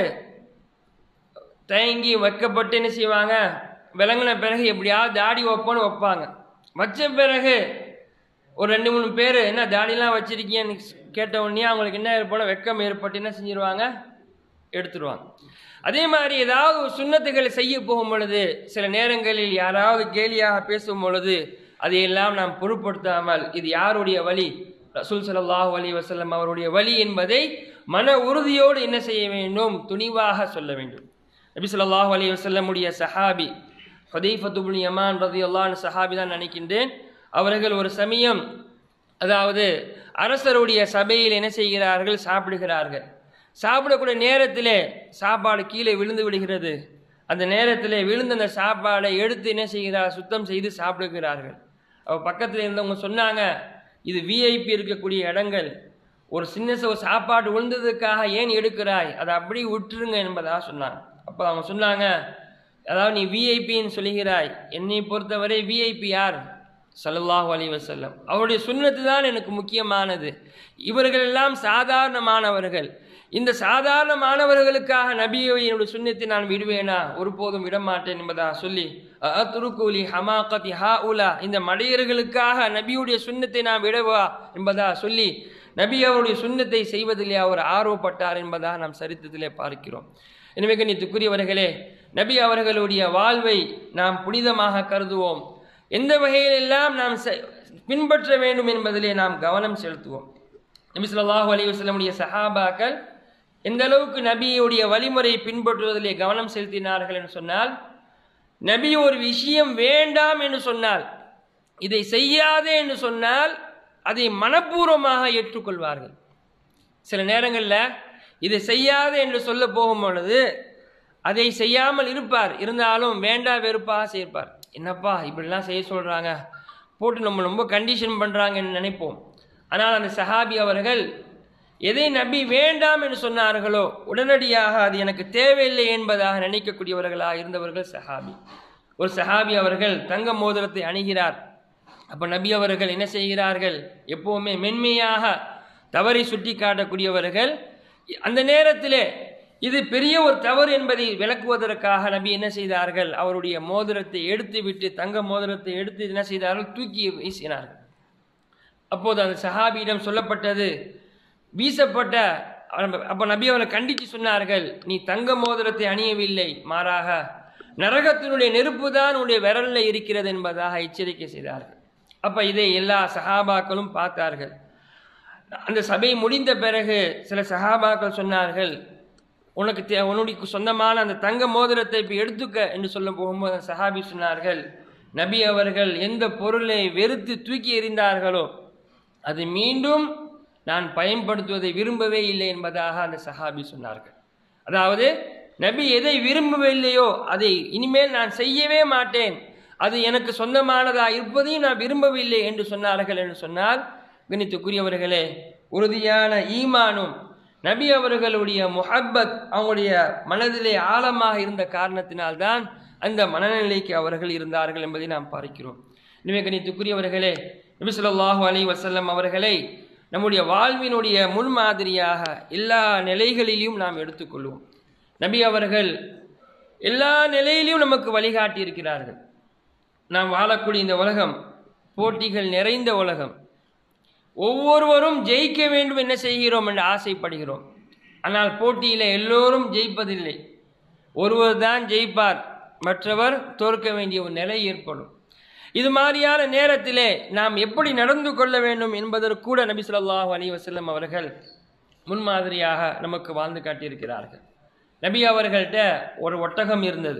தயங்கி வைக்கப்பட்டு என்ன செய்வாங்க விளங்கின பிறகு எப்படியாவது தாடி வைப்போன்னு வைப்பாங்க வச்ச பிறகு ஒரு ரெண்டு மூணு பேர் என்ன தாடிலாம் வச்சிருக்கீங்கன்னு கேட்ட உடனே அவங்களுக்கு என்ன ஏற்படும் வெக்கம் ஏற்பட்டு என்ன செஞ்சிருவாங்க எடுத்துருவாங்க அதே மாதிரி ஏதாவது ஒரு சுண்ணத்துகளை செய்ய போகும் பொழுது சில நேரங்களில் யாராவது கேலியாக பேசும் பொழுது அதையெல்லாம் நாம் பொருட்படுத்தாமல் இது யாருடைய வழி ரசூல் ஸல்லல்லாஹு அலைஹி வஸல்லம் அவருடைய வழி என்பதை மன உறுதியோடு என்ன செய்ய வேண்டும் துணிவாக சொல்ல வேண்டும் நபி ஸல்லல்லாஹு அலைஹி வஸல்லமுடைய சஹாபி ஹுதைஃபத்துபுல் யமான் ரதியல்லாஹு அன்ஹு சஹாபி தான் நினைக்கின்றேன் அவர்கள் ஒரு சமயம் அதாவது அரசருடைய சபையில் என்ன செய்கிறார்கள் சாப்பிடுகிறார்கள் சாப்பிடக்கூடிய நேரத்திலே சாப்பாடு கீழே விழுந்து விடுகிறது அந்த நேரத்திலே விழுந்த அந்த சாப்பாடை எடுத்து என்ன செய்கிறார் சுத்தம் செய்து சாப்பிடுகிறார்கள் அவ பக்கத்தில் இருந்தவங்க சொன்னாங்க இது விஐபி இருக்கக்கூடிய இடங்கள் ஒரு சின்ன ச- சாப்பாடு விழுந்ததுக்காக ஏன் எடுக்கிறாய் அதை அப்படியே விட்டுருங்க என்பதாக சொன்னாங்க அப்போ அவங்க சொன்னாங்க அதாவது நீ விஐபின்னு சொல்லுகிறாய் என்னை பொறுத்தவரை விஐபி யார் ஸல்லல்லாஹு அலைஹி வஸல்லம் அவருடைய சுன்னத்து தான் எனக்கு முக்கியமானது இவர்கள் எல்லாம் சாதாரணமானவர்கள் இந்த சாதாரணமானவர்களுக்காக நபியுடைய சுன்னத்தை நான் விடுவேனா ஒருபோதும் விடமாட்டேன் என்பதா சொல்லி அத்துருக்கூலி ஹமாகதி ஹா உலா இந்த மடையர்களுக்காக நபியுடைய சுன்னத்தை நான் விடவா என்பதா சொல்லி நபி அவருடைய சுன்னத்தை செய்வதிலே அவர் ஆர்வப்பட்டார் என்பதா நாம் சரித்திரத்திலே பார்க்கிறோம் எனவே கண்ணியத்துக்குரியவர்களே நபி அவர்களுடைய வாழ்வை நாம் புனிதமாக கருதுவோம் எந்த வகையிலெல்லாம் நாம் செ- பின்பற்ற வேண்டும் என்பதிலே நாம் கவனம் செலுத்துவோம் நபி ஸல்லல்லாஹு அலைஹி வஸல்லமுடைய சஹாபாக்கள் எந்த அளவுக்கு நபியுடைய வழிமுறையை பின்பற்றுவதிலே கவனம் செலுத்தினார்கள் என்று சொன்னால் நபி ஒரு விஷயம் வேண்டாம் என்று சொன்னால் இதை செய்யாதே என்று சொன்னால் அதை மனப்பூர்வமாக ஏற்றுக்கொள்வார்கள் சில நேரங்களில் இதை செய்யாதே என்று சொல்ல போகும் பொழுது அதை செய்யாமல் இருப்பார் இருந்தாலும் வேண்டா வெறுப்பாக செய்ப்பார் என்னப்பா இப்படிலாம் செய்ய சொல்கிறாங்க போட்டு நம்ம ரொம்ப கண்டிஷன் பண்ணுறாங்கன்னு நினைப்போம் ஆனால் அந்த சஹாபி அவர்கள் எதை நபி வேண்டாம் என்று சொன்னார்களோ உடனடியாக அது எனக்கு தேவையில்லை என்பதாக நினைக்கக்கூடியவர்களாக இருந்தவர்கள் சஹாபி ஒரு சஹாபி அவர்கள் தங்க மோதிரத்தை அணுகிறார் அப்போ நபி அவர்கள் என்ன செய்கிறார்கள் எப்பவுமே மென்மையாக தவறை சுட்டி காட்டக்கூடியவர்கள் அந்த நேரத்திலே இது பெரிய ஒரு தவறு என்பதை விளக்குவதற்காக நபி என்ன செய்தார்கள் அவருடைய மோதிரத்தை எடுத்து விட்டு தங்க மோதிரத்தை எடுத்து என்ன செய்தார்கள் தூக்கி வீசினார்கள் அப்போது அந்த சஹாபியிடம் சொல்லப்பட்டது வீசப்பட்ட அப்போ நபி அவரை கண்டித்து சொன்னார்கள் நீ தங்க மோதிரத்தை அணியவில்லை மாறாக நரகத்தினுடைய நெருப்பு தான் உன்னுடைய விரலில் இருக்கிறது என்பதாக எச்சரிக்கை செய்தார்கள் அப்போ இதை எல்லா சஹாபாக்களும் பார்த்தார்கள் அந்த சபை முடிந்த பிறகு சில சஹாபாக்கள் சொன்னார்கள் உனக்கு தே உன்னுடைய சொந்தமான அந்த தங்க மோதிரத்தை இப்போ எடுத்துக்க என்று சொல்ல போகும்போது அந்த சஹாபி சொன்னார்கள் நபி அவர்கள் எந்த பொருளை வெறுத்து தூக்கி எறிந்தார்களோ அது மீண்டும் நான் பயன்படுத்துவதை விரும்பவே இல்லை என்பதாக அந்த சஹாபி சொன்னார்கள் அதாவது நபி எதை விரும்பவில்லையோ அதை இனிமேல் நான் செய்யவே மாட்டேன் அது எனக்கு சொந்தமானதா இருப்பதையும் நான் விரும்பவில்லை என்று சொன்னார்கள் என்று சொன்னால் கணித்துக்குரியவர்களே உறுதியான ஈமானும் நபி அவர்களுடைய முஹப்பத் அவங்களுடைய மனதிலே ஆழமாக இருந்த காரணத்தினால்தான் அந்த மனநிலைக்கு அவர்கள் இருந்தார்கள் என்பதை நாம் பார்க்கிறோம் எனவே கணித்துக்குரியவர்களே நபி ஸல்லல்லாஹு அலைஹி வஸல்லம் அவர்களை நம்முடைய வாழ்வினுடைய முன்மாதிரியாக எல்லா நிலைகளிலும் நாம் எடுத்துக்கொள்வோம் நபி அவர்கள் எல்லா நிலையிலும் நமக்கு வழிகாட்டி இருக்கிறார்கள் நாம் வாழக்கூடிய இந்த உலகம் போட்டிகள் நிறைந்த உலகம் ஒவ்வொருவரும் ஜெயிக்க வேண்டும் என்ன செய்கிறோம் என்று ஆசைப்படுகிறோம் ஆனால் போட்டியில் எல்லோரும் ஜெயிப்பதில்லை ஒருவர் தான் ஜெயிப்பார் மற்றவர் தோற்க வேண்டிய ஒரு நிலை ஏற்படும் இது மாதிரியான நேரத்திலே நாம் எப்படி நடந்து கொள்ள வேண்டும் என்பதற்கு கூட நபி ஸல்லல்லாஹு அலைஹி வஸல்லம் அவர்கள் முன்மாதிரியாக நமக்கு வாழ்ந்து காட்டியிருக்கிறார்கள் நபி அவர்கள்ட்ட ஒரு ஒட்டகம் இருந்தது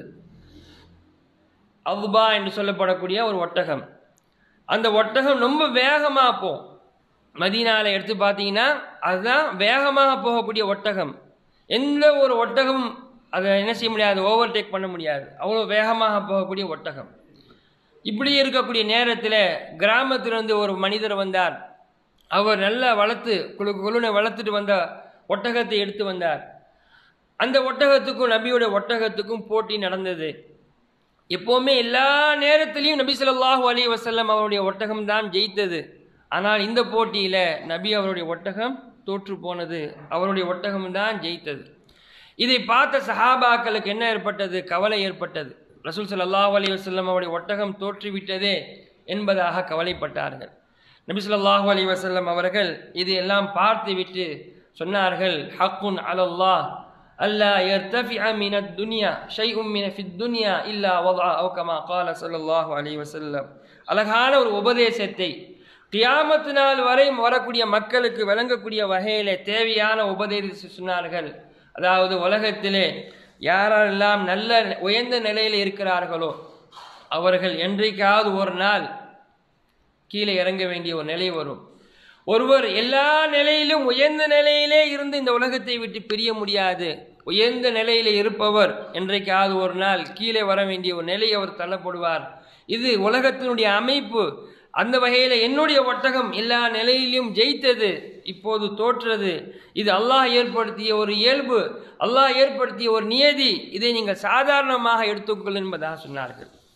அவுபா என்று சொல்லப்படக்கூடிய ஒரு ஒட்டகம் அந்த ஒட்டகம் ரொம்ப வேகமாக போகும் மதீனால எடுத்து பார்த்தீங்கன்னா அதுதான் வேகமாக போகக்கூடிய ஒட்டகம் எந்த ஒரு ஒட்டகம் அதை என்ன செய்ய முடியாது ஓவர்டேக் பண்ண முடியாது அவ்வளோ வேகமாக போகக்கூடிய ஒட்டகம் இப்படி இருக்கக்கூடிய நேரத்தில் கிராமத்திலிருந்து ஒரு மனிதர் வந்தார் அவர் நல்லா வளர்த்து குழு குழுனை வளர்த்துட்டு வந்த ஒட்டகத்தை எடுத்து வந்தார் அந்த ஒட்டகத்துக்கும் நபியோட ஒட்டகத்துக்கும் போட்டி நடந்தது எப்போவுமே எல்லா நேரத்திலையும் நபி ஸல்லல்லாஹு அலைஹி வஸல்லம் அவருடைய ஒட்டகம் தான் ஜெயித்தது ஆனால் இந்த போட்டியில் நபி அவருடைய ஒட்டகம் தோற்று போனது அவருடைய ஒட்டகம் தான் ஜெயித்தது இதை பார்த்த சஹாபாக்களுக்கு என்ன ஏற்பட்டது கவலை ஏற்பட்டது ரசூல் ஸல்லல்லாஹு அலைஹி வஸல்லம் அவருடைய ஒட்டகம் தோற்றுவிட்டதே என்பதாக கவலைப்பட்டார்கள் நபி ஸல்லல்லாஹு அலைஹி வஸல்லம் அவர்கள் இதையெல்லாம் பார்த்துவிட்டு சொன்னார்கள் ஹக்குன் அலல்லாஹ் அல்லா யர்தஃபிஅ மின துன்யா ஷைஉம் மின ஃபித் துன்யா இல்லா வதா அவ் கமா கால ஸல்லல்லாஹு அலைஹி வஸல்லம் அழகான ஒரு உபதேசத்தை கியாமத்து நாள் வரை வரக்கூடிய மக்களுக்கு விளங்கக்கூடிய வகையிலே தேவையான உபதேசத்தை சொன்னார்கள் அதாவது உலகத்திலே யாரெல்லாம் நல்ல உயர்ந்த நிலையில் இருக்கிறார்களோ அவர்கள் என்றைக்காவது ஒரு நாள் கீழே இறங்க வேண்டிய ஒரு நிலை வரும் ஒருவர் எல்லா நிலையிலும் உயர்ந்த நிலையிலே இருந்து இந்த உலகத்தை விட்டு பிரிய முடியாது உயர்ந்த நிலையில இருப்பவர் என்றைக்காவது ஒரு நாள் கீழே வர வேண்டிய ஒரு நிலை அவர் தள்ளப்படுவார் இது உலகத்தினுடைய அமைப்பு அந்த வகையில் என்னுடைய ஒட்டகம் எல்லா நிலையிலும் ஜெயித்தது இப்போது தோற்றது இது அல்லாஹ் ஏற்படுத்திய ஒரு இயல்பு அல்லாஹ் ஏற்படுத்திய ஒரு நியதி இதை நீங்கள் சாதாரணமாக எடுத்துக்கொள் என்பதாக சொன்னார்கள்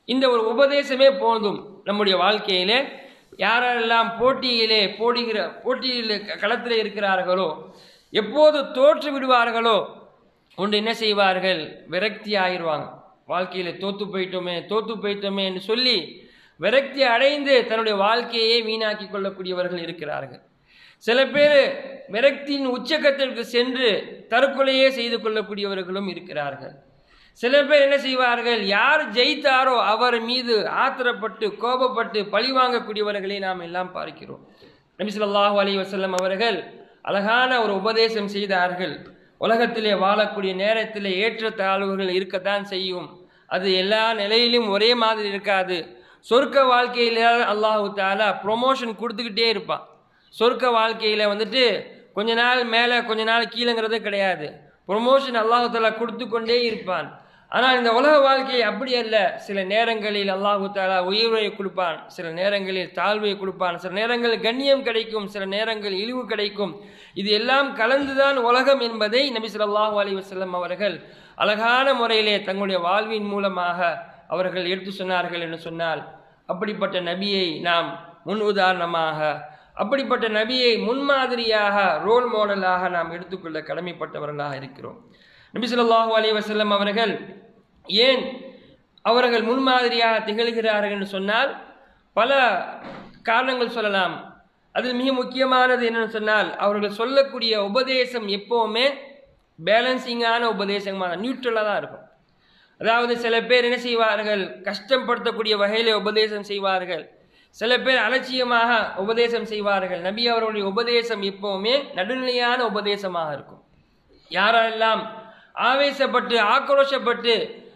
இந்த ஒரு உபதேசமே போதும் நம்முடைய வாழ்க்கையிலே யாரெல்லாம் போட்டியிலே போடுகிற போட்டியில் களத்தில் இருக்கிறார்களோ எப்போது தோற்று விடுவார்களோ ஒன்று என்ன செய்வார்கள் விரக்தி ஆயிடுவாங்க வாழ்க்கையில் தோத்து போயிட்டோமே தோத்து போயிட்டோமே என்று சொல்லி விரக்தி அடைந்து தன்னுடைய வாழ்க்கையை வீணாக்கி கொள்ளக்கூடியவர்கள் இருக்கிறார்கள் சில பேர் விரக்தியின் உச்சக்கத்திற்கு சென்று தற்கொலையே செய்து கொள்ளக்கூடியவர்களும் இருக்கிறார்கள் சில பேர் என்ன செய்வார்கள் யார் ஜெயித்தாரோ அவர் மீது ஆத்திரப்பட்டு கோபப்பட்டு பழி வாங்கக்கூடியவர்களை நாம் எல்லாம் பார்க்கிறோம் நபி ஸல்லல்லாஹு அலைஹி வஸல்லம் அவர்கள் அழகான ஒரு உபதேசம் செய்தார்கள் உலகத்திலே வாழக்கூடிய நேரத்திலே ஏற்றத்தாழ்வுகள் இருக்கத்தான் செய்யும் அது எல்லா நிலையிலும் ஒரே மாதிரி இருக்காது சொர்க்க வாழ்க்கையில அல்லாஹு தாலா ப்ரொமோஷன் கொடுத்துக்கிட்டே இருப்பான் சொர்க்க வாழ்க்கையில் வந்துட்டு கொஞ்ச நாள் மேலே கொஞ்ச நாள் கீழேங்கிறது கிடையாது ப்ரொமோஷன் அல்லாஹு தாலா கொடுத்து கொண்டே இருப்பான் ஆனால் இந்த உலக வாழ்க்கை அப்படி அல்ல சில நேரங்களில் அல்லாஹு தாலா உயர்வை கொடுப்பான் சில நேரங்களில் தாழ்வை கொடுப்பான் சில நேரங்களில் கண்ணியம் கிடைக்கும் சில நேரங்களில் இழிவு கிடைக்கும் இது எல்லாம் கலந்துதான் உலகம் என்பதை நபி ஸல்லல்லாஹு அலைஹி வஸல்லம் அவர்கள் அழகான முறையிலே தங்களுடைய வாழ்வின் மூலமாக அவர்கள் எடுத்து சொன்னார்கள் என்று சொன்னால் அப்படிப்பட்ட நபியை நாம் முன் உதாரணமாக அப்படிப்பட்ட நபியை முன்மாதிரியாக ரோல் மாடலாக நாம் எடுத்துக்கொள்ள கடமைப்பட்டவர்களாக இருக்கிறோம் நபி ஸல்லல்லாஹு அலைஹி வஸல்லம் அவர்கள் ஏன் அவர்கள் முன்மாதிரியாக திகழ்கிறார்கள் என்று சொன்னால் பல காரணங்கள் சொல்லலாம் அதில் மிக முக்கியமானது என்னன்னு சொன்னால் அவர்கள் சொல்லக்கூடிய உபதேசம் எப்போவுமே பேலன்சிங்கான உபதேசமான நியூட்ரலாக தான் இருக்கும் அதாவது சில பேர் என்ன செய்வார்கள் கஷ்டப்படுத்தக்கூடிய வகையில் உபதேசம் செய்வார்கள் சில பேர் அலட்சியமாக உபதேசம் செய்வார்கள் நபி அவர்களுடைய உபதேசம் எப்பவுமே நடுநிலையான உபதேசமாக இருக்கும் யாரெல்லாம் ஆவேசப்பட்டு ஆக்ரோஷப்பட்டு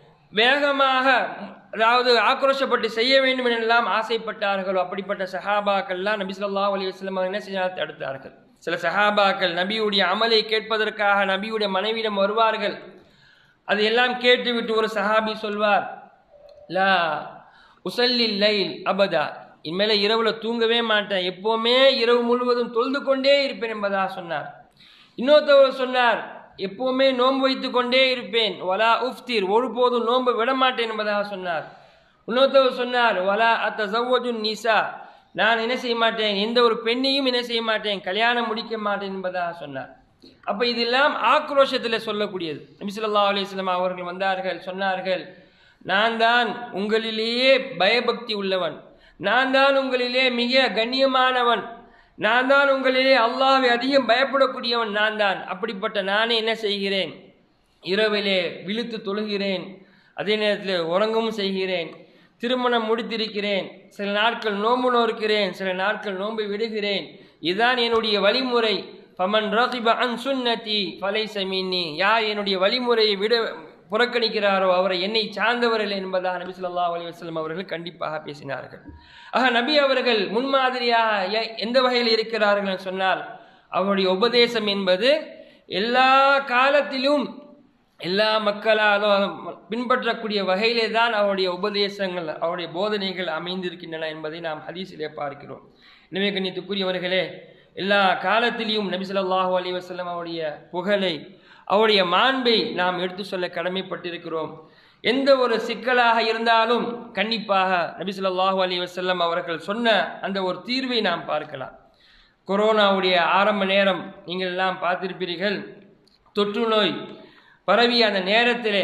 வேகமாக அதாவது ஆக்ரோஷப்பட்டு செய்ய வேண்டும் என்றெல்லாம் ஆசைப்பட்டார்களோ அப்படிப்பட்ட சஹாபாக்கள்லாம் நபி ஸல்லல்லாஹு அலைஹி வஸல்லம் அவங்க என்ன செய்ய தடுத்தார்கள் சில சஹாபாக்கள் நபியுடைய அமலை கேட்பதற்காக நபியுடைய மனைவியிடம் வருவார்கள் அது எல்லாம் கேட்டுவிட்டு ஒரு சஹாபி சொல்வார் லா உசல்லி லைல் அபதா இனிமேல இரவுல தூங்கவே மாட்டேன் எப்பவுமே இரவு முழுவதும் தொழுது கொண்டே இருப்பேன் என்பதா சொன்னார் இன்னொருத்தவர் சொன்னார் எப்பவுமே நோன்பு வைத்து கொண்டே இருப்பேன் வலா உஃப்தீர் ஒருபோதும் நோன்பு விட மாட்டேன் என்பதாக சொன்னார் இன்னொருத்தவர் சொன்னார் வலா அத்த ஜவ்வஜுன் நிசா நான் என்ன செய்ய மாட்டேன் எந்த ஒரு பெண்ணையும் என்ன செய்ய மாட்டேன் கல்யாணம் முடிக்க மாட்டேன் என்பதாக சொன்னார் அப்ப இதெல்லாம் ஆக்ரோஷத்தில் சொல்லக்கூடியது நபி ஸல்லல்லாஹு அலைஹி வஸல்லம் அவர்கள் வந்தார்கள் சொன்னார்கள் நான் தான் உங்களிலேயே பயபக்தி உள்ளவன் நான் தான் உங்களிலே மிக கண்ணியமானவன் நான் தான் உங்களிலே அல்லாஹ்வை அதிகம் பயப்படக்கூடியவன் நான் தான் அப்படிப்பட்ட நானே என்ன செய்கிறேன் இரவிலே விழித்து தொழுகிறேன் அதே நேரத்தில் உறங்கவும் செய்கிறேன் திருமணம் முடித்திருக்கிறேன் சில நாட்கள் நோன்பு நோக்கிறேன் சில நாட்கள் நோன்பை விடுகிறேன் இதுதான் என்னுடைய வழிமுறை ஃபமன் ரகிப அன் சுன்னதி ஃபலைஸ மின்னி யார் என்னுடைய வழிமுறையை விட புறக்கணிக்கிறாரோ அவரை என்னை சார்ந்தவர்கள் என்பதாக நபி ஸல்லல்லாஹு அலைஹி வஸல்லம் அவர்கள் கண்டிப்பாக பேசினார்கள் ஆக நபி அவர்கள் முன்மாதிரியாக எ- எந்த வகையில் இருக்கிறார்கள் என்று சொன்னால் அவருடைய உபதேசம் என்பது எல்லா காலத்திலும் எல்லா மக்களாலும் பின்பற்றக்கூடிய வகையிலே தான் அவருடைய உபதேசங்கள் அவருடைய போதனைகள் அமைந்திருக்கின்றன என்பதை நாம் ஹதீஸிலே பார்க்கிறோம் எனவே கண்ணியத்துக்குரியவர்களே எல்லா காலத்திலையும் நபி ஸல்லல்லாஹு அலைஹி வஸல்லம் அவருடைய புகழை அவருடைய மாண்பை நாம் எடுத்து சொல்ல கடமைப்பட்டிருக்கிறோம் எந்த ஒரு சிக்கலாக இருந்தாலும் கண்டிப்பாக நபி ஸல்லல்லாஹு அலைஹி வஸல்லம் அவர்கள் சொன்ன அந்த ஒரு தீர்வை நாம் பார்க்கலாம் கொரோனாவுடைய ஆரம்ப நேரம் நீங்கள் எல்லாம் பார்த்திருப்பீர்கள் தொற்று நோய் பரவிய அந்த நேரத்திலே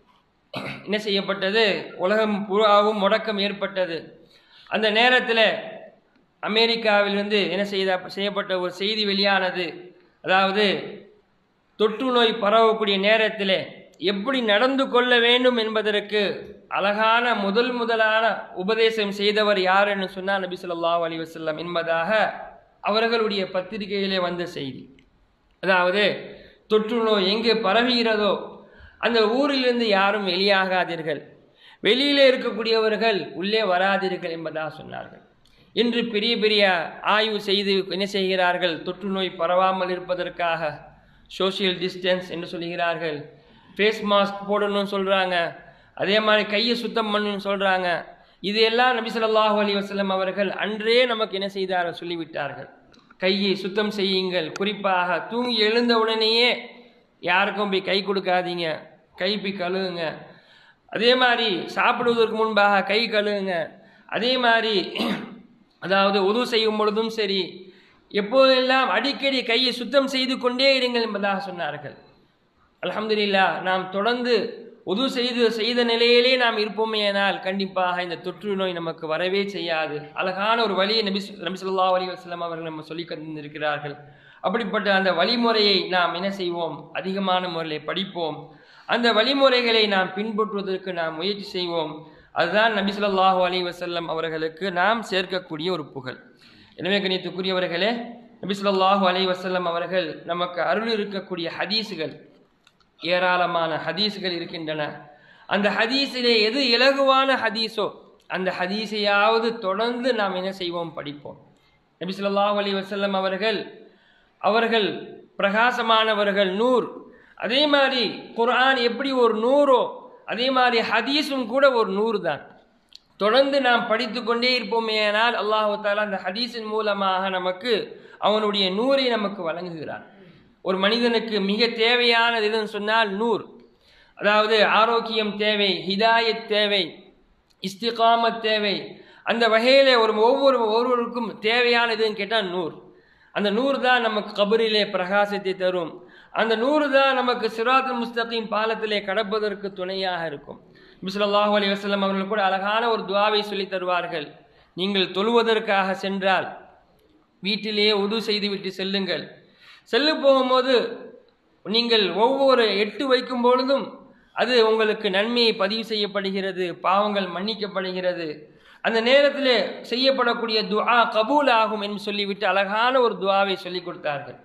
என்ன செய்யப்பட்டது உலகம் பூராவும் முடக்கம் ஏற்பட்டது அந்த நேரத்தில் அமெரிக்காவிலிருந்து என்ன செய்த செய்யப்பட்ட ஒரு செய்தி வெளியானது அதாவது தொற்று நோய் பரவக்கூடிய நேரத்தில் எப்படி நடந்து கொள்ள வேண்டும் என்பதற்கு அழகான முதல் முதலான உபதேசம் செய்தவர் யார் என்று சொன்னால் நபி ஸல்லல்லாஹு அலைஹி வஸல்லம் என்பதாக அவர்களுடைய பத்திரிகையிலே வந்த செய்தி அதாவது தொற்று நோய் எங்கே பரவுகிறதோ அந்த ஊரிலிருந்து யாரும் வெளியாகாதீர்கள் வெளியிலே இருக்கக்கூடியவர்கள் உள்ளே வராதீர்கள் என்பதாக சொன்னார்கள் இன்று பெரிய பெரிய ஆய்வு செய்து என்ன செய்கிறார்கள் தொற்று நோய் பரவாமல் இருப்பதற்காக சோஷியல் டிஸ்டன்ஸ் என்று சொல்கிறார்கள் ஃபேஸ் மாஸ்க் போடணும்னு சொல்கிறாங்க அதே மாதிரி கையை சுத்தம் பண்ணணும்னு சொல்கிறாங்க இது எல்லாம் நபி ஸல்லல்லாஹு அலைஹி வஸல்லம் அவர்கள் அன்றே நமக்கு என்ன செய்தார்கள் சொல்லிவிட்டார்கள் கையை சுத்தம் செய்யுங்கள் குறிப்பாக தூங்கி எழுந்த உடனேயே யாருக்கும் போய் கை கொடுக்காதீங்க கை போய் கழுவுங்க அதே மாதிரி சாப்பிடுவதற்கு முன்பாக கை கழுவுங்க அதே மாதிரி அதாவது உது செய்யும் பொழுதும் சரி எப்போதெல்லாம் அடிக்கடி கையை சுத்தம் செய்து கொண்டே இருங்கள் என்பதாக சொன்னார்கள் அல்ஹம்துலில்லா நாம் தொடர்ந்து உது செய்து செய்த நிலையிலே நாம் இருப்போமேயானால் கண்டிப்பாக இந்த தொற்று நோய் நமக்கு வரவே செய்யாது அழகான ஒரு வழியை நபி நபி ஸல்லல்லாஹு அலைஹி வஸல்லம் அவர்கள் நம்ம சொல்லி தந்திருக்கிறார்கள் அப்படிப்பட்ட அந்த வழிமுறையை நாம் என்ன செய்வோம் அதிகமான முறையில் படிப்போம் அந்த வழிமுறைகளை நாம் பின்பற்றுவதற்கு நாம் முயற்சி செய்வோம் அதுதான் நபி ஸல்லல்லாஹு அலைஹி வஸல்லம் அவர்களுக்கு நாம் சேர்க்கக்கூடிய ஒரு புகழ் எனவே கணித்துக்குரியவர்களே நபி ஸல்லல்லாஹு அலைஹி வஸல்லம் அவர்கள் நமக்கு அருள் இருக்கக்கூடிய ஹதீஸுகள் ஏராளமான ஹதீஸ்கள் இருக்கின்றன அந்த ஹதீஸிலே எது இலகுவான ஹதீஸோ அந்த ஹதீஸையாவது தொடர்ந்து நாம் என்ன செய்வோம் படிப்போம் நபி ஸல்லல்லாஹு அலைஹி வஸல்லம் அவர்கள் அவர்கள் பிரகாசமானவர்கள் நூர் அதே மாதிரி குர்ஆன் எப்படி ஒரு நூறோ அதே மாதிரி ஹதீஸும் கூட ஒரு நூறு தான் தொடர்ந்து நாம் படித்து கொண்டே இருப்போமேயானால் அல்லாஹு தாலா அந்த ஹதீஸின் மூலமாக நமக்கு அவனுடைய நூரை நமக்கு வழங்குகிறான் ஒரு மனிதனுக்கு மிக தேவையானது எதுன்னு சொன்னால் நூர் அதாவது ஆரோக்கியம் தேவை ஹிதாயத் தேவை இஸ்திகாமத் தேவை அந்த வகையில் ஒரு ஒவ்வொரு ஒவ்வொருவருக்கும் தேவையானதுன்னு கேட்டால் நூர் அந்த நூறு தான் நமக்கு கபரிலே பிரகாசத்தை தரும் அந்த நூறு தான் நமக்கு சிராத்துல் முஸ்தகீம் பாலத்திலே கடப்பதற்கு துணையாக இருக்கும் பிஸ்லாஹு அலி வசல்லம் அவர்கள் கூட அழகான ஒரு துவாவை சொல்லி தருவார்கள் நீங்கள் தொழுவதற்காக சென்றால் வீட்டிலேயே உது செய்துவிட்டு செல்லுங்கள் செல்லு போகும்போது நீங்கள் ஒவ்வொரு எட்டு வைக்கும் பொழுதும் அது உங்களுக்கு நன்மையை பதிவு செய்யப்படுகிறது பாவங்கள் மன்னிக்கப்படுகிறது அந்த நேரத்தில் செய்யப்படக்கூடிய துஆ கபூல் ஆகும் என்று சொல்லிவிட்டு அழகான ஒரு துஆவை சொல்லி கொடுத்தார்கள்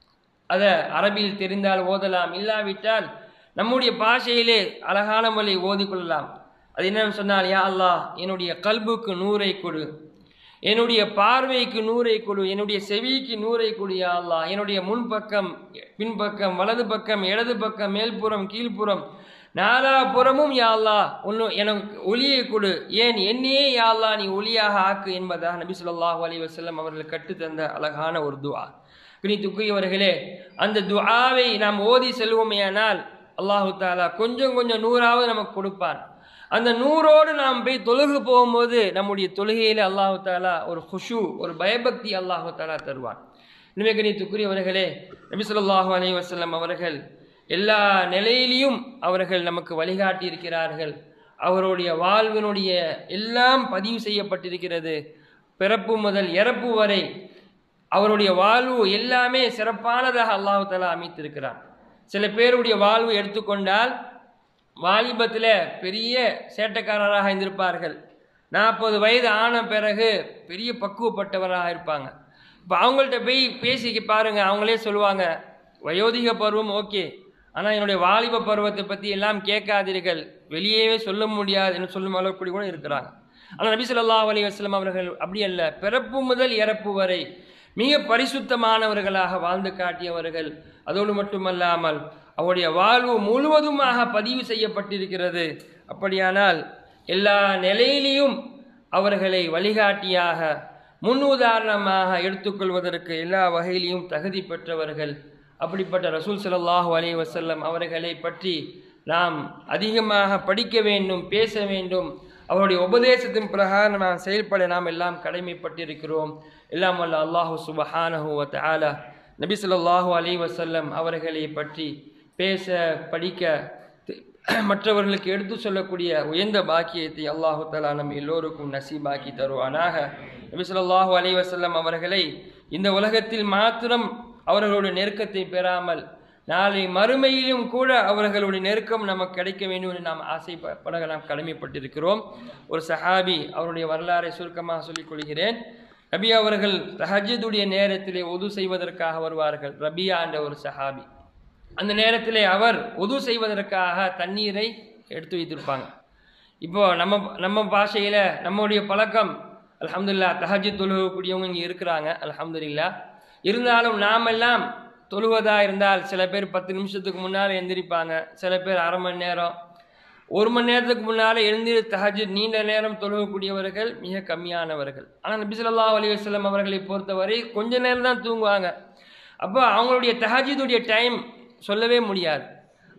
அதை அரபியில் தெரிந்தால் ஓதலாம் இல்லாவிட்டால் நம்முடைய பாஷையிலே அழகான மொழி ஓதிக்கொள்ளலாம் அது என்னன்னு சொன்னால் யா அல்லாஹ் என்னுடைய கல்புக்கு நூரை கொடு என்னுடைய பார்வைக்கு நூரை கொடு என்னுடைய செவிக்கு நூரை கொடு யா அல்லாஹ் என்னுடைய முன்பக்கம் பின்பக்கம் வலது பக்கம் இடது பக்கம் மேல்புறம் கீழ்ப்புறம் நாலாபுறமும் யா அல்லாஹ் ஒன்று எனக்கு ஒளியை கொடு ஏன் என்னையே யா அல்லாஹ் நீ ஒளியாக ஆக்கு என்பதாக நபி ஸல்லல்லாஹு அலைஹி வஸல்லம் அவர்கள் கற்றுத்தந்த அழகான ஒரு துஆ துக்குரியவர்களே அந்த துஆவை நாம் ஓதி செல்வோமேயானால் அல்லாஹு தாலா கொஞ்சம் கொஞ்சம் நூறாவது நமக்கு கொடுப்பான் அந்த நூறோடு நாம் போய் தொழுகு போகும்போது நம்முடைய தொழுகையில் அல்லாஹு தாலா ஒரு குஷு ஒரு பயபக்தி அல்லாஹு தாலா தருவான் இனிமே கணித்துக்குரியவர்களே நபி ஸல்லல்லாஹு அலைஹி வஸல்லம் அவர்கள் எல்லா நிலையிலையும் அவர்கள் நமக்கு வழிகாட்டி இருக்கிறார்கள் அவருடைய வாழ்வினுடைய எல்லாம் பதிவு செய்யப்பட்டிருக்கிறது பிறப்பு முதல் இறப்பு வரை அவருடைய வாழ்வு எல்லாமே சிறப்பானதாக அல்லாஹு தாலா அமைத்திருக்கிறான் சில பேருடைய வாழ்வு எடுத்துக்கொண்டால் வாலிபத்தில் பெரிய சேட்டைக்காரராக இருந்திருப்பார்கள் நாற்பது வயது ஆன பிறகு பெரிய பக்குவப்பட்டவராக இருப்பாங்க இப்போ அவங்கள்ட்ட போய் பேசி பாருங்க அவங்களே சொல்லுவாங்க வயோதிக பருவம் ஓகே ஆனால் என்னுடைய வாலிப பருவத்தை பற்றி எல்லாம் கேட்காதீர்கள் வெளியவே சொல்ல முடியாது என்று சொல்லும் அளவுக்கு கூட இருக்கிறாங்க ஆனால் நபி ஸல்லல்லாஹு அலைஹி வஸல்லம் அவர்கள் அப்படி அல்ல பிறப்பு முதல் இறப்பு வரை மிக பரிசுத்தமானவர்களாக வாழ்ந்து காட்டியவர்கள் அதோடு மட்டுமல்லாமல் அவருடைய வாழ்வு முழுவதுமாக பதிவு செய்யப்பட்டிருக்கிறது அப்படியானால் எல்லா நிலையிலையும் அவர்களை வழிகாட்டியாக முன் உதாரணமாக எடுத்துக்கொள்வதற்கு எல்லா வகையிலையும் தகுதி பெற்றவர்கள் அப்படிப்பட்ட ரசூல் ஸல்லல்லாஹு அலைஹி வஸல்லம் அவர்களை பற்றி நாம் அதிகமாக படிக்க வேண்டும் பேச வேண்டும் அவருடைய உபதேசத்தின் பிரகாரம் நாம் செயல்பட நாம் எல்லாம் கடமைப்பட்டிருக்கிறோம் எல்லாம் வல்ல அல்லாஹு சுபஹானஹு வ தஆலா நபி ஸல்லல்லாஹு அலைஹி வஸல்லம் அவர்களை பற்றி பேச படிக்க தி- மற்றவர்களுக்கு எடுத்து சொல்லக்கூடிய உயர்ந்த பாக்கியத்தை அல்லாஹு தஆலா நம் எல்லோருக்கும் நசீபாக்கி தருவானாக நபி ஸல்லல்லாஹு அலைஹி வஸல்லம் அவர்களை இந்த உலகத்தில் மாத்திரம் அவர்களுடைய நெருக்கத்தை பெறாமல் நாளை மறுமையிலும் கூட அவர்களுடைய நெருக்கம் நமக்கு கிடைக்க வேண்டும் என்று நாம் ஆசைப்பட நாம் கடமைப்பட்டிருக்கிறோம் ஒரு சஹாபி அவருடைய வரலாறை சுருக்கமாக சொல்லிக் கொள்கிறேன் நபி அவர்கள் தஹஜ்ஜுடைய நேரத்திலே உது செய்வதற்காக வருவார்கள் ரபியா என்ற ஒரு சஹாபி அந்த நேரத்திலே அவர் உது செய்வதற்காக தண்ணீரை எடுத்து வைத்திருப்பாங்க இப்போ நம்ம நம்ம பாஷையில் நம்முடைய பழக்கம் அல்ஹம்துலில்லாஹ் தஹஜ்ஜு தொழுகக்கூடியவங்க இங்கே இருக்கிறாங்க அல்ஹம்துலில்லாஹ் இருந்தாலும் நாமெல்லாம் தொழுவதா இருந்தால் சில பேர் பத்து நிமிஷத்துக்கு முன்னால் எந்திரிப்பாங்க சில பேர் அரை மணி நேரம் ஒரு மணி நேரத்துக்கு முன்னால் எழுந்திரு தஹஜ் நீண்ட நேரம் தொழுகக்கூடியவர்கள் மிக கம்மியானவர்கள் ஆனால் நபி ஸல்லல்லாஹு அலைஹி வஸல்லம் அவர்களை பொறுத்தவரை கொஞ்ச நேரம் தான் தூங்குவாங்க அப்போ அவங்களுடைய தஹஜுடைய டைம் சொல்லவே முடியாது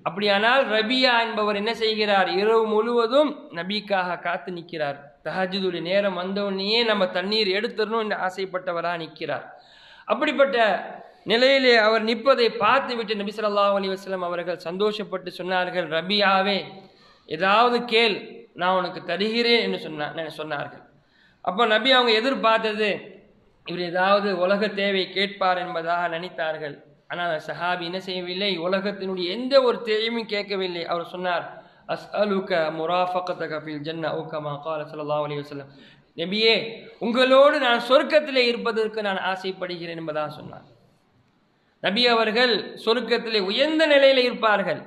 அப்படியானால் ரபியா என்பவர் என்ன செய்கிறார் இரவு முழுவதும் நபிக்காக காத்து நிற்கிறார் தஹஜுதுடைய நேரம் வந்தவுடனேயே நம்ம தண்ணீர் எடுத்துடணும் என்று ஆசைப்பட்டவராக நிற்கிறார் அப்படிப்பட்ட நிலையிலே அவர் நிற்பதை பார்த்து விட்டு நபி ஸல்லல்லாஹு அலைஹி வஸல்லம் அவர்கள் சந்தோஷப்பட்டு சொன்னார்கள் ரபியாவே ஏதாவது கேள் நான் உனக்கு தருகிறேன் என்று சொன்ன சொன்னார்கள் அப்போ நபி அவங்க எதிர்பார்த்தது இவர் ஏதாவது உலக தேவை கேட்பார் என்பதாக நினைத்தார்கள் ஆனால் சஹாபி என்ன செய்யவில்லை உலகத்தினுடைய எந்த ஒரு தேவையும் கேட்கவில்லை அவர் சொன்னார் அஸ்அலுக முராஃபகத்தக ஃபில் ஜன்னா ஓ கமா கால ஸல்லல்லாஹு அலைஹி வஸல்லம் நபியே உங்களோடு நான் சொர்க்கத்திலே இருப்பதற்கு நான் ஆசைப்படுகிறேன் என்பதாக சொன்னார் நபி அவர்கள் சொர்க்கத்திலே உயர்ந்த நிலையில் இருப்பார்கள்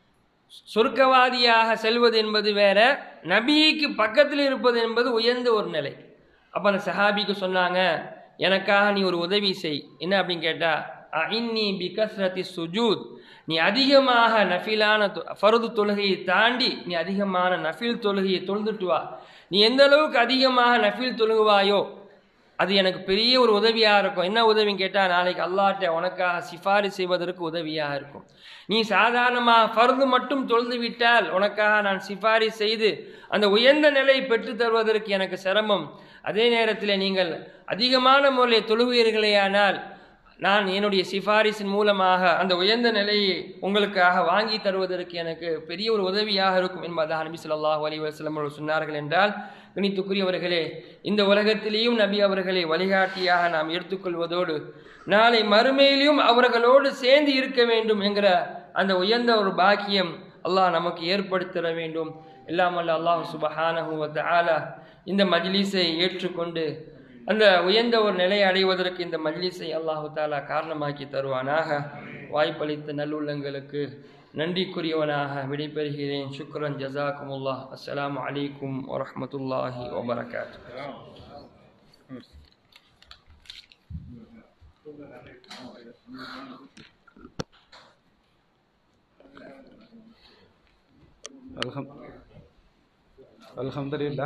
சொர்க்கவாதியாக செல்வது என்பது வேற நபிக்கு பக்கத்தில் இருப்பது என்பது உயர்ந்த ஒரு நிலை அப்போ அந்த சஹாபிக்கு சொன்னாங்க எனக்காக நீ ஒரு உதவி செய் என்ன அப்படின்னு கேட்டா இன்னி பிகஸ்ரதி சுஜூத் நீ அதிகமாக நஃபிலான தொ- ஃபர்து தொழுகையை தாண்டி நீ அதிகமான நஃபில் தொழுகையை தொழுதுட்டு வா நீ எந்த அளவுக்கு அதிகமாக நஃபில் தொழுகுவாயோ அது எனக்கு பெரிய ஒரு உதவியாக இருக்கும் என்ன உதவின்னு கேட்டால் நாளைக்கு அல்லாஹ்ட்ட உனக்காக சிபாரிசு செய்வதற்கு உதவியாக இருக்கும் நீ சாதாரணமாக ஃபர்து மட்டும் தொழுது விட்டால் உனக்காக நான் சிபாரிசு செய்து அந்த உயர்ந்த நிலையை பெற்றுத் தருவதற்கு எனக்கு சிரமம் அதே நேரத்தில் நீங்கள் அதிகமான முறையில் தொழுவீர்களேயானால் நான் என்னுடைய சிபாரிசின் மூலமாக அந்த உயர்ந்த நிலையை உங்களுக்காக வாங்கி தருவதற்கு எனக்கு பெரிய ஒரு உதவியாக இருக்கும் என்பதாக நபி ஸல்லல்லாஹு அலைஹி வஸல்லம் அவர்கள் சொன்னார்கள் என்றால் கணித்துக்குரியவர்களே இந்த உலகத்திலேயும் நபி அவர்களை வழிகாட்டியாக நாம் எடுத்துக்கொள்வதோடு நாளை மறுமையிலும் அவர்களோடு சேர்ந்து இருக்க வேண்டும் என்கிற அந்த உயர்ந்த ஒரு பாக்கியம் அல்லாஹ் நமக்கு ஏற்படுத்திட வேண்டும் எல்லாம் அல்ல அல்லாஹ் சுபஹானஹு வ தஆலா இந்த மஜ்லிஸை ஏற்றுக்கொண்டு அந்த உயர்ந்த ஒரு நிலையை அடைவதற்கு இந்த மஜ்லிஸை அல்லாஹு தாலா காரணமாக்கி தருவானாக வாய்ப்பளித்த நல்லுள்ளங்களுக்கு நன்றிக்குரியவனாக விடைபெறுகிறேன் சுக்ரன் ஜசாக்குமுல்லாஹ் அஸ்ஸலாமு அலைக்கும் வரஹ்மத்துல்லாஹி வபரகாத்து அல்ஹம் அல்ஹம்துலில்லா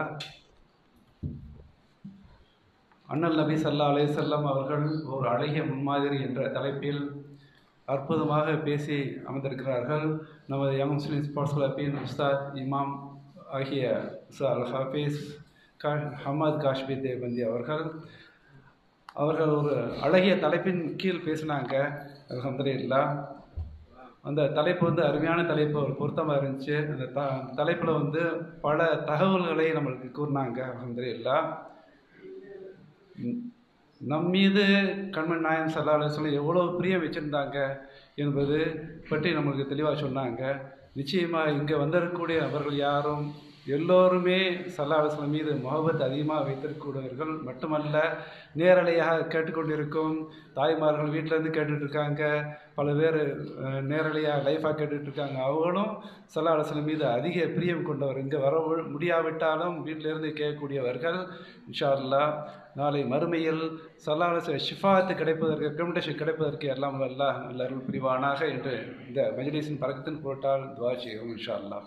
அண்ணல் நபி ஸல்லல்லாஹு அலைஹி வஸல்லம் அவர்கள் ஒரு அழகிய முன்மாதிரி என்ற தலைப்பில் அற்புதமாக பேசி அமர்ந்திருக்கிறார்கள் நமது யங் முஸ்லிம் ஸ்போர்ட்ஸ் கிளப்பின் உஸ்தாத் இமாம் ஆகிய உஸ்தா அல் ஹாஃபீஸ் கா ஹமத் காஷ்மி தேவந்தி அவர்கள் அவர்கள் ஒரு அழகிய தலைப்பின் கீழ் பேசினாங்க அல்ஹம்துலில்லா அந்த தலைப்பு வந்து அருமையான தலைப்பு ஒரு பொருத்தமாக இருந்துச்சு அந்த த தலைப்பில் வந்து பல தகவல்களை நம்மளுக்கு கூறினாங்க அல்ஹம்துலில்லா ம், நம் மீது கண்மன் நாயம் சல்லா அலுவலம் எவ்வளோ பிரியம் வச்சுருந்தாங்க என்பது பற்றி நம்மளுக்கு தெளிவாக சொன்னாங்க நிச்சயமாக இங்கே வந்திருக்கக்கூடிய அவர்கள் யாரும் எல்லோருமே சல்லா அலுவலம் மீது முகபத் அதிகமாக வைத்திருக்கக்கூடியவர்கள் மட்டுமல்ல நேரலையாக கேட்டுக்கொண்டிருக்கும் தாய்மார்கள் வீட்டிலேருந்து கேட்டுட்டு இருக்காங்க பல பேர் அஹ், நேரலையாக லைஃபாக கேட்டுட்டு இருக்காங்க அவங்களும் சல்லா அலுவலம் மீது அதிக பிரியம் கொண்டவர் இங்கே வர முடியாவிட்டாலும் வீட்டிலேருந்து கேட்கக்கூடியவர்கள் இன்ஷா அல்லாஹ் நாளை மறுமையில் சல்லாஹ் ஷிஃபாத்து கிடைப்பதற்கு ரெக்கமெண்டேஷன் கிடைப்பதற்கு எல்லாம் வல்ல நல்ல அருள் புரிவானாக என்று இந்த மஜ்லிஸின் பறக்கத்தின் பொருட்டால் துவா செய்வோம் இன்ஷா அல்லாஹ்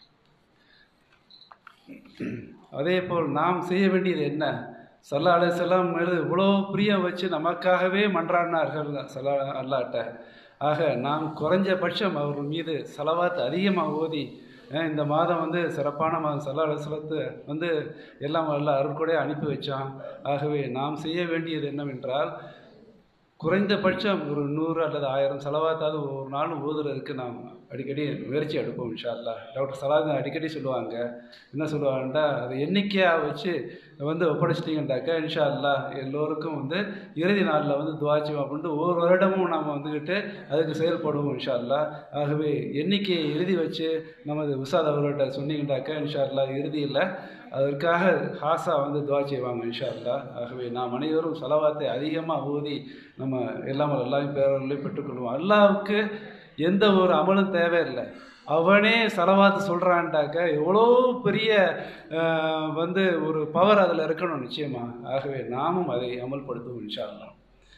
அதே போல் நாம் செய்ய வேண்டியது என்ன சல்லா அலையம் மீது இவ்வளோ பிரியம் வச்சு நமக்காகவே மன்றாடினார்கள் சல்லா அல்லாட்ட ஆக நாம் குறைஞ்சபட்சம் அவர் மீது செலவாத்து அதிகமாக ஓதி அஹ் இந்த மாதம் வந்து சிறப்பான மாதம் சல்லா அலுவலத்து வந்து எல்லாம் வல்ல அருட்கொடை அனுப்பி வச்சான் ஆகவே நாம் செய்ய வேண்டியது என்னவென்றால் குறைந்தபட்சம் ஒரு நூறு அல்லது ஆயிரம் செலவாத்தாவது ஒவ்வொரு நாளும் ஓதுறதுக்கு நாம் அடிக்கடி முயற்சி எடுப்போம் இன்ஷா அல்லாஹ் டாக்டர் சலாதன் அடிக்கடி சொல்லுவாங்க என்ன சொல்லுவாங்கண்டா அதை எண்ணிக்கையாக வச்சு வந்து ஒப்படைச்சிட்டிங்கண்டாக்கா இன்ஷா அல்லாஹ் எல்லோருக்கும் வந்து இறுதி நாளில் வந்து துவாச்சிவோம் அப்படின்ட்டு ஒவ்வொரு வருடமும் நாம் வந்துக்கிட்டு அதுக்கு செயல்படுவோம் இன்ஷா அல்லாஹ் ஆகவே எண்ணிக்கையை எழுதி வச்சு நமது உசாத் அவர்கள்ட்ட சொன்னீங்கண்டாக்கா இன்ஷா அல்லாஹ் இறுதியில் அதற்காக ஹாசா வந்து துவா செய்வாங்க இன்ஷா அல்லாஹ் ஆகவே நாம் அனைவரும் செலவாத்தை அதிகமாக ஊதி நம்ம எல்லாம் எல்லாரும் பேரர்களையும் பெற்றுக்கொள்வோம் அல்லாவுக்கு எந்த ஒரு அமலும் தேவையில்லை அவனே செலவாத்து சொல்கிறான்டாக்க எவ்வளோ பெரிய ஆஹ், வந்து ஒரு பவர் அதில் இருக்கணும் நிச்சயமா ஆகவே நாமும் அதை அமல்படுத்துவோம் இன்ஷா அல்லாஹ்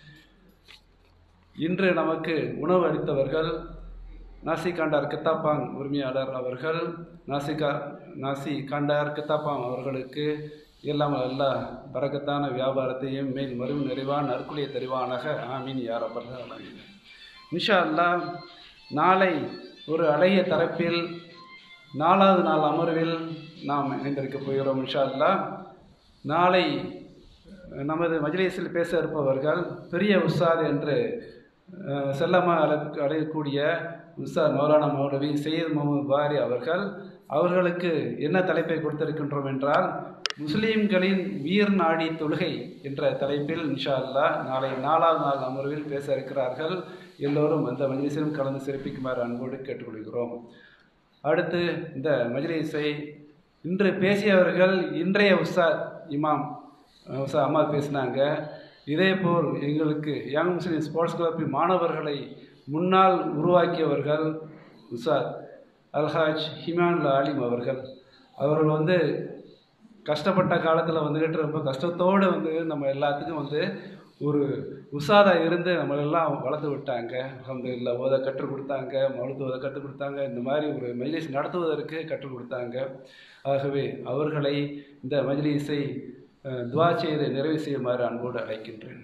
இன்று நமக்கு உணவு அளித்தவர்கள் நாசி காண்டார் கித்தாப்பாங் உரிமையாளர் அவர்கள் நாசிகா நாசி காண்டார் கித்தாப்பாங் அவர்களுக்கு எல்லாம் எல்லா பறக்கத்தான வியாபாரத்தையும் மேல் மறுவு நிறைவான நற்குலியை தெரிவானாக ஆமீன் யார் அப்பர்கள் இன்ஷா அல்லாஹ் நாளை ஒரு அழகிய தலைப்பில் நாலாவது நாள் அமர்வில் நாம் இணைந்திருக்க போகிறோம் இன்ஷா அல்லாஹ் நாளை நமது மஜ்லிஸில் பேச இருப்பவர்கள் பெரிய உஸ்தாத் என்று அஹ், செல்லமாக அழைக்க அழைக்கக்கூடிய உஸ்தாத் மௌலானா மௌலவி சையத் முகமது பாரி அவர்கள் அவர்களுக்கு என்ன தலைப்பை கொடுத்திருக்கின்றோம் என்றால் முஸ்லீம்களின் வீர் நாடி தொழுகை என்ற தலைப்பில் இன்ஷா அல்லாஹ் நாளை நாலாவது நாள் அமர்வில் பேச இருக்கிறார்கள் எல்லோரும் அந்த மஜ்லிஸிலும் கலந்து சிறப்பிக்குமாறு அன்போடு கேட்டுக்கொள்கிறோம் அடுத்து இந்த மஜ்லிஸை இன்று பேசியவர்கள் இன்றைய உஸ்தாத் இமாம் அஹ், உஸ்தாத் அம்மாத் பேசினாங்க இதேபோல் எங்களுக்கு யங் முஸ்லீம் ஸ்போர்ட்ஸ் கிளப்பின் மாணவர்களை முன்னால் உருவாக்கியவர்கள் உஸ்தாத் அல்ஹாஜ் ஹிமானுல் ஆலிம் அவர்கள் அவர்கள் வந்து கஷ்டப்பட்ட காலத்தில் வந்துக்கிட்டு ரொம்ப கஷ்டத்தோடு வந்து நம்ம எல்லாத்துக்கும் வந்து ஒரு உசாதா இருந்து நம்மளெல்லாம் வளர்த்து விட்டாங்க அல்ஹம்துலில்லாஹ் ஓத கற்றுக் கொடுத்தாங்க மௌலத்து ஓத கற்றுக் கொடுத்தாங்க இந்த மாதிரி ஒரு மஜ்லிஸ் நடத்துவதற்கு கற்றுக் கொடுத்தாங்க ஆகவே அவர்களை இந்த மஜ்லிஸை அஹ், துவா செய்து நிறைவு செய்யுமாறு அன்போடு அழைக்கின்றேன்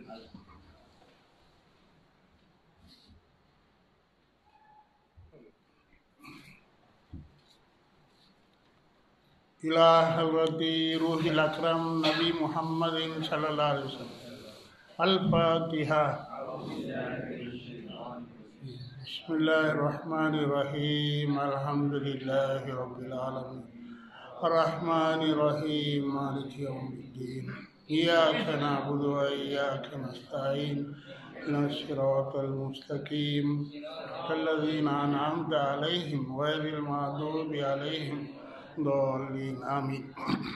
إلى حضرة روح الأكرم نبي محمد صلى الله عليه وسلم الفاتحة بسم الله الرحمن الرحيم الحمد لله رب العالمين الرحمن الرحيم مالك يوم الدين إياك نعبد وإياك نستعين إن الصراط المستقيم كالذين أنعمت عليهم غير المغضوب عليهم ضالين آمين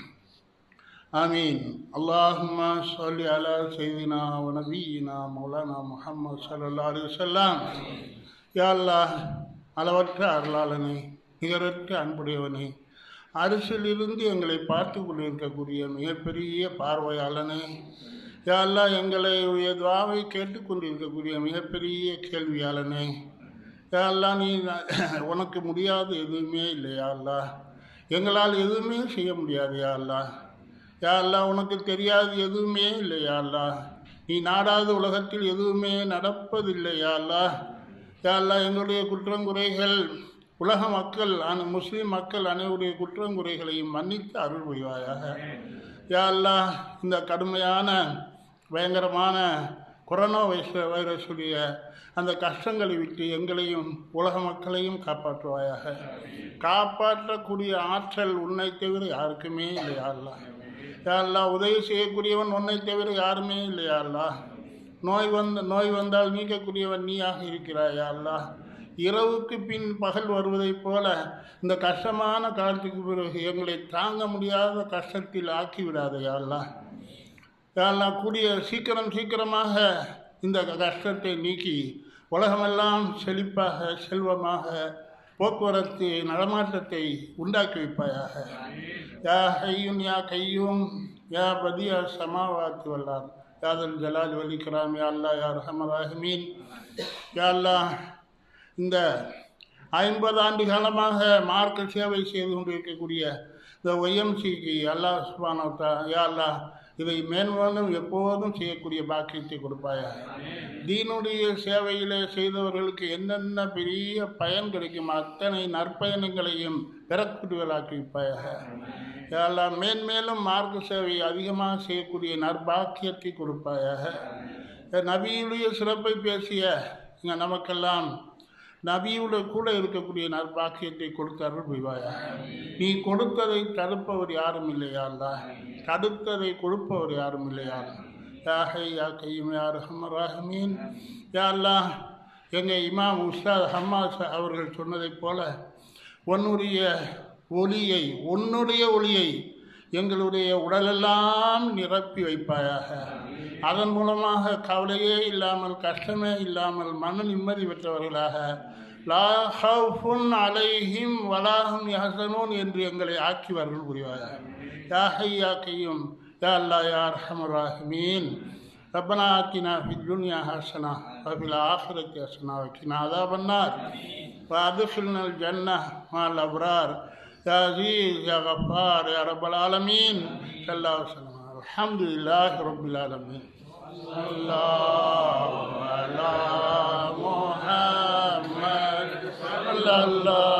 آمين اللهم صل على سيدنا ونبينا مولانا محمد صلى الله عليه وسلم யா அல்லாஹ் அளவற்ற அருளாளனே நிகரற்ற அன்புடையவனே அரசிலிருந்து எங்களை பார்த்து கொண்டிருக்கக்கூடிய மிகப்பெரிய பார்வையாளனே யா அல்லாஹ் எங்களை உடைய துவாவை கேட்டுக்கொண்டிருக்கக்கூடிய மிகப்பெரிய கேள்வியாளனே யா அல்லாஹ் நீ உனக்கு முடியாத எதுவுமே இல்லையா அல்லாஹ் எங்களால் எதுவுமே செய்ய முடியாது யா அல்லாஹ் யா அல்லாஹ் உனக்கு தெரியாது எதுவுமே இல்லை யா அல்லாஹ் நீ நாடாத உலகத்தில் எதுவுமே நடப்பதில்லை யா அல்லாஹ் யா அல்லாஹ் எங்களுடைய குற்றங்குறைகள் உலக மக்கள் அன முஸ்லீம் மக்கள் அனைவருடைய குற்றங்குறைகளையும் மன்னித்து அருள் புரிவாயாக யா அல்லாஹ் இந்த கடுமையான பயங்கரமான கொரோனா வைரஸ் வைரஸுடைய அந்த கஷ்டங்களை விட்டு எங்களையும் உலக மக்களையும் காப்பாற்றுவாயாக காப்பாற்றக்கூடிய ஆற்றல் உன்னை தவிர யாருக்குமே இல்லையா அல்லாஹ் யா அல்லாஹ் உதவி செய்யக்கூடியவன் உன்னை தவிர யாருமே இல்லையா அல்லாஹ் நோய் வந்த நோய் வந்தால் நீக்கக்கூடியவன் நீயாக இருக்கிறாயா அல்லாஹ் இரவுக்கு பின் பகல் வருவதைப் போல இந்த கஷ்டமான காலத்துக்கு பிறகு எங்களை தாங்க முடியாத கஷ்டத்தில் ஆக்கி விடாதையா அல்லாஹ் யா அல்லாஹ் கூடிய சீக்கிரம் சீக்கிரமாக இந்த கஷ்டத்தை நீக்கி உலகமெல்லாம் செழிப்பாக செல்வமாக போக்குவரத்து நடமாட்டத்தை உண்டாக்கி வைப்பாயாக யா ஹையும் யா கையும் யா பதியா சமாவாத்து வல்லார் யாதல் ஜலால் வலிக்ராம் யா அல்லா யா ரஹமராஹமீன் யா அல்லாஹ் இந்த ஐம்பது ஆண்டு காலமாக மார்க்க சேவை செய்து கொண்டிருக்கக்கூடிய இந்த ஒய்எம்சிக்கு அல்லாஹ் சுபானவத்தா யா அல்லாஹ் இதை மேன்மேலும் எப்போதும் செய்யக்கூடிய பாக்கியத்தை கொடுப்பாயா தீனுடைய சேவையிலே செய்தவர்களுக்கு என்னென்ன பெரிய பயன் கிடைக்கும் அத்தனை நற்பயணங்களையும் பெறக்கூடியவர்களாக்கி வைப்பாயாக யா அல்லாஹ் மேன்மேலும் மார்க்க சேவை அதிகமாக செய்யக்கூடிய நற்பாக்கியத்தை கொடுப்பாயாக நபியுடைய சிறப்பை பேசிய இங்கே நமக்கெல்லாம் நபியோட கூட இருக்கக்கூடிய நற்பாக்கியத்தை கொடுத்து அருள் புரிவாயா நீ கொடுத்ததை தடுப்பவர் யாரும் இல்லையா அல்லா தடுத்ததை கொடுப்பவர் யாரும் இல்லையா யா ஹை யா கையும் யா ரஹம ராஹமீன் யா அல்லாஹ் எங்கள் இமாம் உஸ்தாத் ஹம்மாஸ் அவர்கள் சொன்னதைப் போல உன்னுடைய ஒளியை உன்னுடைய ஒளியை எங்களுடைய உடலெல்லாம் நிரப்பி வைப்பாயாக அதன் மூலமாக கவலையே இல்லாமல் கஷ்டமே இல்லாமல் மன நிம்மதி பெற்றவர்களாக லா ஹவுஃபுன் அலைஹிம் வலாஹும் யஹசனூன் என்று எங்களை ஆக்கிவார்கள் புரிவாயாக யா ஹை யா கையும் யா அல்லா யா அர்ஹமர் ராஹிமீன் ربنا آتنا في الدنيا حسنة وفي الآخرة حسنة وقنا عذاب النار وأدخلنا الجنة مع الأبرار يا عزيز يا غفار يا رب العالمين صلى الله عليه وسلم الحمد لله رب العالمين اللهم على محمد صلى அல்லாஹ்